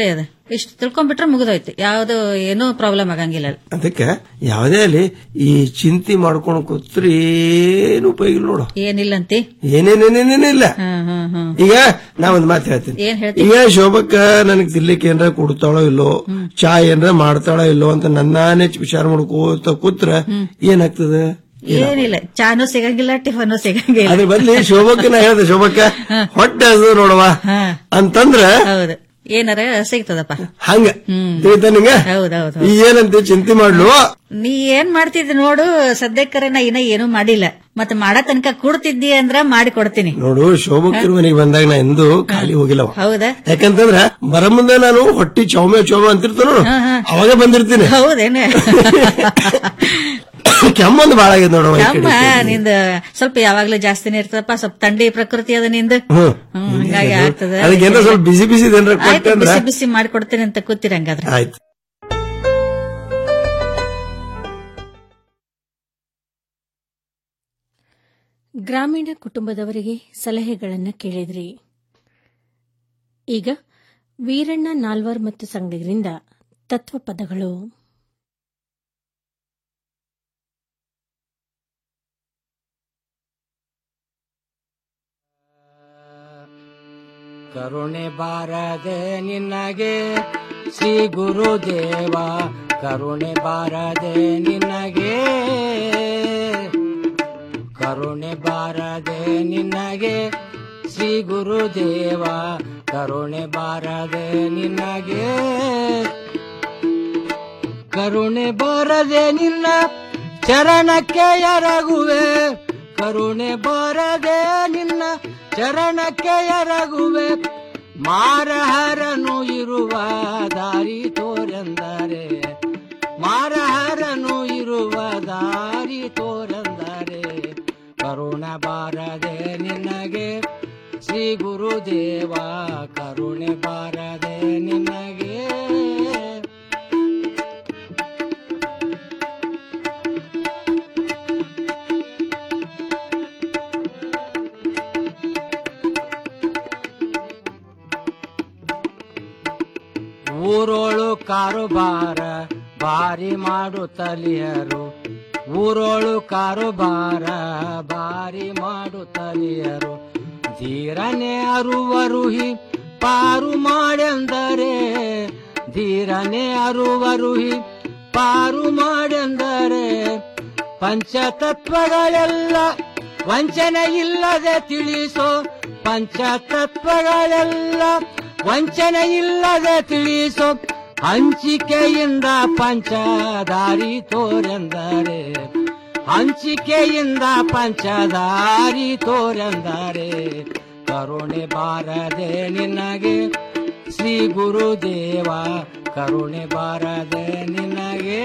ಇಷ್ಟು ತಿಳ್ಕೊಂಡ್ಬಿಟ್ರೆ ಮುಗಿದೋಯ್ತು ಯಾವ್ದು ಏನೂ ಪ್ರಾಬ್ಲಮ್ ಆಗಂಗಿಲ್ಲ ಅಲ್ಲಿ. ಅದಕ್ಕೆ ಯಾವುದೇ ಅಲ್ಲಿ ಈ ಚಿಂತೆ ಮಾಡ್ಕೊಂಡು ಕೂತ್ರೆ ಏನು ಉಪಯೋಗ ಇಲ್ಲ ನೋಡು ಏನಿಲ್ಲಂತಿ ಏನೇನೇನೇನೇನಿಲ್ಲ ಹ್ಮ್ ಹ್ಮ್ ಹ್ಮ್ ಈಗ ನಾ ಒಂದ್ ಮಾತು ಹೇಳ್ತೀನಿ ಏನ್ ಹೇಳ್ತೀನಿ ಈಗ ಶೋಭಕ್ಕ ನನಗ್ ತಿನ್ಲಿಕ್ಕೆ ಏನ್ರ ಕೊಡ್ತಾಳೋ ಇಲ್ಲೋ ಚಾ ಏನ್ರ ಮಾಡ್ತಾಳೋ ಇಲ್ಲೋ ಅಂತ ನನ್ನಾನೇ ವಿಚಾರ ಮಾಡ್ಕೋತ ಕೂತ್ರ ಏನಾಗ್ತದೆ ಏನಿಲ್ಲ ಚಾನು ಸಿಗಂಗಿಲ್ಲ ಟಿಫನು ಸಿಗಂಗಿಲ್ಲ ಅದ್ರ ಬದ್ಲಿ ಶೋಭಕ್ಕ ನಾ ಹೇಳ್ದೆ ಶೋಭಕ್ಕ ಹೊಟ್ಟೆ ಹಸು ನೋಡವ ಅಂತಂದ್ರ ಹೌದು ಏನಾರ ಸಿಗ್ತದಪ್ಪ ಹಂಗ ತಿಳಿತಾ ನಿಂಗ ಹೌದೌದು ಈ ಏನಂತ ಚಿಂತೆ ಮಾಡ್ಲು ನೀ ಏನ್ ಮಾಡ್ತಿದ್ದಿ ನೋಡು ಸದ್ಯಕ್ಕರೆ ನಾ ಇನ್ನ ಏನೂ ಮಾಡಿಲ್ಲ ಮತ್ತೆ ಮಾಡೋ ತನಕ ಕೊಡ್ತಿದ್ದಿ ಅಂದ್ರ ಮಾಡಿ ಕೊಡ್ತೀನಿ ನೋಡು ಶೋಭಕ್ಕರ ಮನೆಗೆ ಬಂದಾಗ ನಾ ಎಂದೂ ಖಾಲಿ ಹೋಗಿಲ್ಲವ ಹೌದಾ ಯಾಕಂತಂದ್ರ ಬರ ಮುಂದೆ ನಾನು ಹೊಟ್ಟಿ ಚೌಮೆ ಚೌಮೆ ಅಂತಿರ್ತ ನೋಡು ಅವಾಗ ಬಂದಿರ್ತೀನಿ ಹೌದೇನೆ ಕೆಮ್ಮೊಂದು ಬಾಳ ಆಗ್ಯದ ನೋಡವ ಈ ಅಮ್ಮ ಕಡೆ. ನಿಂದ ಸ್ವಲ್ಪ ಯಾವಾಗ್ಲೂ ಜಾಸ್ತಿನೇ ಇರ್ತದಪ್ಪ ಸ್ವಲ್ಪ ಥಂಡಿ ಪ್ರಕೃತಿ ಅದ ನಿಂದ ಹ್ಮ್. ಹ್ಮ್, ಹಿಂಗಾಗಿ ಆಗ್ತದ ಅದಕ್ಕೆ ಏನಾರ ಸ್ವಲ್ಪ ಬಿಸಿ ಬಿಸಿ ಏನಾರ ಆಯ್ತು ಕೊಟ್ಟಂದ್ರ ಬಿಸಿ ಬಿಸಿ ಮಾಡ್ಕೊಡ್ತೀನಿ ಅಂತ ಕೂತಿರ ಹಂಗಾದ್ರೆ ಆಯ್ತು ಗ್ರಾಮೀಣ ಕುಟುಂಬದವರಿಗೆ ಸಲಹೆಗಳನ್ನು ಕೇಳಿದ್ರಿ ಈಗ ವೀರಣ್ಣ ನಾಲ್ವರ್ ಮತ್ತು ಸಂಗಡಿಗರಿಂದ ತತ್ವಪದಗಳು ಕರುಣೆ ಬಾರದೆ ನಿನಗೆ ಶ್ರೀ ಗುರುದೇವ ಕರುಣೆ ಬಾರದೆ ನಿನಗೆ ಕರುಣೆ ಬಾರದೆ ನಿನಗೆ ಶ್ರೀ ಗುರುದೇವ ಕರುಣೆ ಬಾರದೆ ನಿನಗೆ ಕರುಣೆ ಬಾರದೆ ನಿನ್ನ ಚರಣಕ್ಕೆ ಎರಗುವೆ ಕರುಣೆ ಬಾರದೆ ನಿನ್ನ ಚರಣಕ್ಕೆ ಎರಗುವೆ ಮಾರಹರನು ಇರುವ ದಾರಿ ತೋರೆಂದರೆ ಮಾರಹರನು ಇರುವ ದಾರಿ ತೋರೆಂದರೆ ಕರುಣ ಬಾರದೆ ನಿನಗೆ ಶ್ರೀ ಗುರುದೇವ ಕರುಣೆ ಬಾರದೆ ನಿನಗೆ ಊರೋಳು ಕಾರುಬಾರ ಬಾರಿ ಮಾಡುತ್ತಲಿಯರು ಊರೋಳು ಕಾರುಬಾರ ಬಾರಿ ಮಾಡುತ್ತಲಿಯರು ಧೀರನೆ ಅರುವರುಹಿ ಪಾರು ಮಾಡೆಂದರೆ ಧೀರನೆ ಅರುವರುಹಿ ಪಾರು ಮಾಡೆಂದರೆ ಪಂಚತತ್ವಗಳೆಲ್ಲ ವಂಚನೆ ಇಲ್ಲದೆ ತಿಳಿಸೋ ಪಂಚತತ್ವಗಳೆಲ್ಲ ವಂಚನೆ ಇಲ್ಲದೆ ತಿಳಿಸೋ ಹಂಚಿಕೆಯಿಂದ ಪಂಚದಾರಿ ತೋರೆಂದರೆ ಹಂಚಿಕೆಯಿಂದ ಪಂಚದಾರಿ ತೋರೆಂದರೆ ಕರುಣೆ ಬಾರದೆ ನಿನಗೆ ಶ್ರೀ ಗುರುದೇವ ಕರುಣೆ ಬಾರದೆ ನಿನಗೆ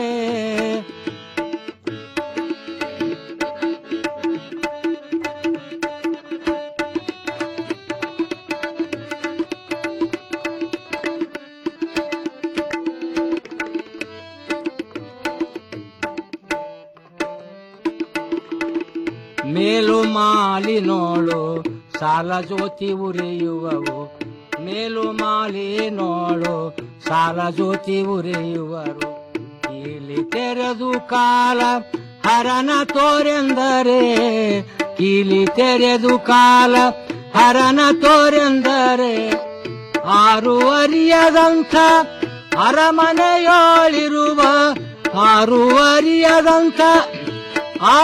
ಮೇಲು ಮಾಲಿನೋಳು ಸಾಲ ಜ್ಯೋತಿ ಉರಿಯುವವು ಮೇಲು ಮಾಲಿನೋಳು ಸಾಲ ಜ್ಯೋತಿ ಉರಿಯುವರು ಕೀಲಿ ತೆರೆದು ಕಾಲ ಹರನ ತೋರೆಂದರೆ ಕೀಲಿ ತೆರೆದು ಕಾಲ ಹರನ ತೋರೆಂದರೆ ಆರು ಅರಿಯದಂಥ ಅರಮನೆಯೋಳಿರುವ ಆರು ಅರಿಯದಂಥ ಆ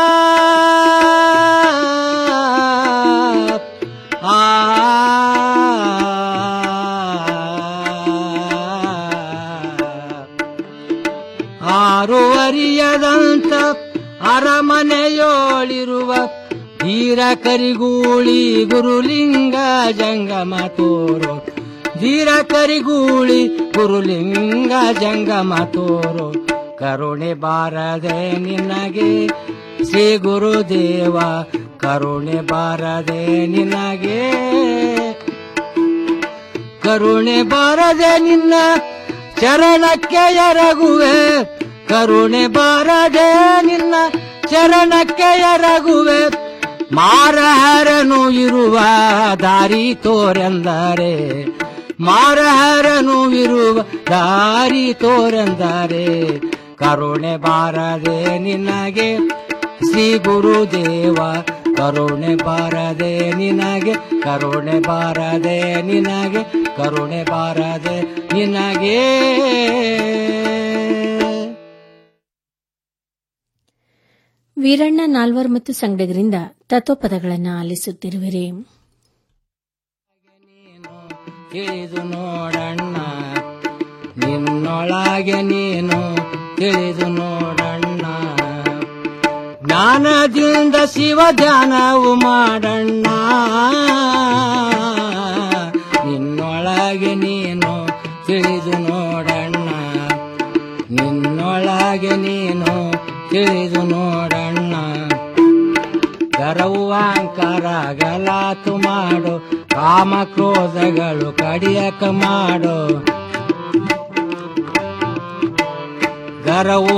ಆ ಆರು ಅರಿಯದಂತ ಅರಮನೆಯೋಳಿರುವ ಧೀರ ಕರಿಗೂಳಿ ಗುರುಲಿಂಗ ಜಂಗಮ ತೋರು ಧೀರ ಕರಿಗೂಳಿ ಗುರುಲಿಂಗ ಜಂಗಮ ತೋರು ಕರುಣೆ ಬಾರದೆ ನಿನಗೆ ಶ್ರೀ ಗುರುದೇವ ಕರುಣೆ ಬಾರದೆ ನಿನಗೆ ಕರುಣೆ ಬಾರದೆ ನಿನ್ನ ಚರಣಕ್ಕೆ ಎರಗುವೆ ಕರುಣೆ ಬಾರದೆ ನಿನ್ನ ಚರಣಕ್ಕೆ ಎರಗುವೆ ಮಾರಹರನು ಇರುವ ದಾರಿ ತೋರೆಂದರೆ ಮಾರಹರನು ಇರುವ ದಾರಿ ತೋರಂದರೆ ಕರುಣೆ ಬಾರದೆ ನಿನಗೆ ಶ್ರೀ ಗುರುದೇವ ಕರುಣೆ ಬಾರದೆ ನಿನಗೆ ಕರುಣೆ ಬಾರದೆ ನಿನಗೆ ಕರುಣೆ ಬಾರದೆ ನಿನಗೆ ವೀರಣ್ಣ ನಾಲ್ವರ್ ಮತ್ತು ಸಂಗಡಿಗರಿಂದ ತತ್ವಪದಗಳನ್ನು ಆಲಿಸುತ್ತಿರುವಿರಿ ತಿಳಿದು ನೋಡಣ್ಣ ನಿನ್ನೊಳಗೆ ನೀನು ತಿಳಿದು ನೋಡಣ್ಣ ಜ್ಞಾನದಿಂದ ಶಿವ ಧ್ಯಾನವು ಮಾಡಣ್ಣ ನಿನ್ನೊಳಗೆ ನೀನು ತಿಳಿದು ನೋಡಣ್ಣ ನಿನ್ನೊಳಗೆ ನೀನು ತಿಳಿದು ನೋಡಣ್ಣ ಗರವು ಅಹಂಕಾರ ಗಲಾತು ಮಾಡು ಕಾಮ ಕ್ರೋಧಗಳು ಕಡಿಯಕ ಮಾಡು ಗರವು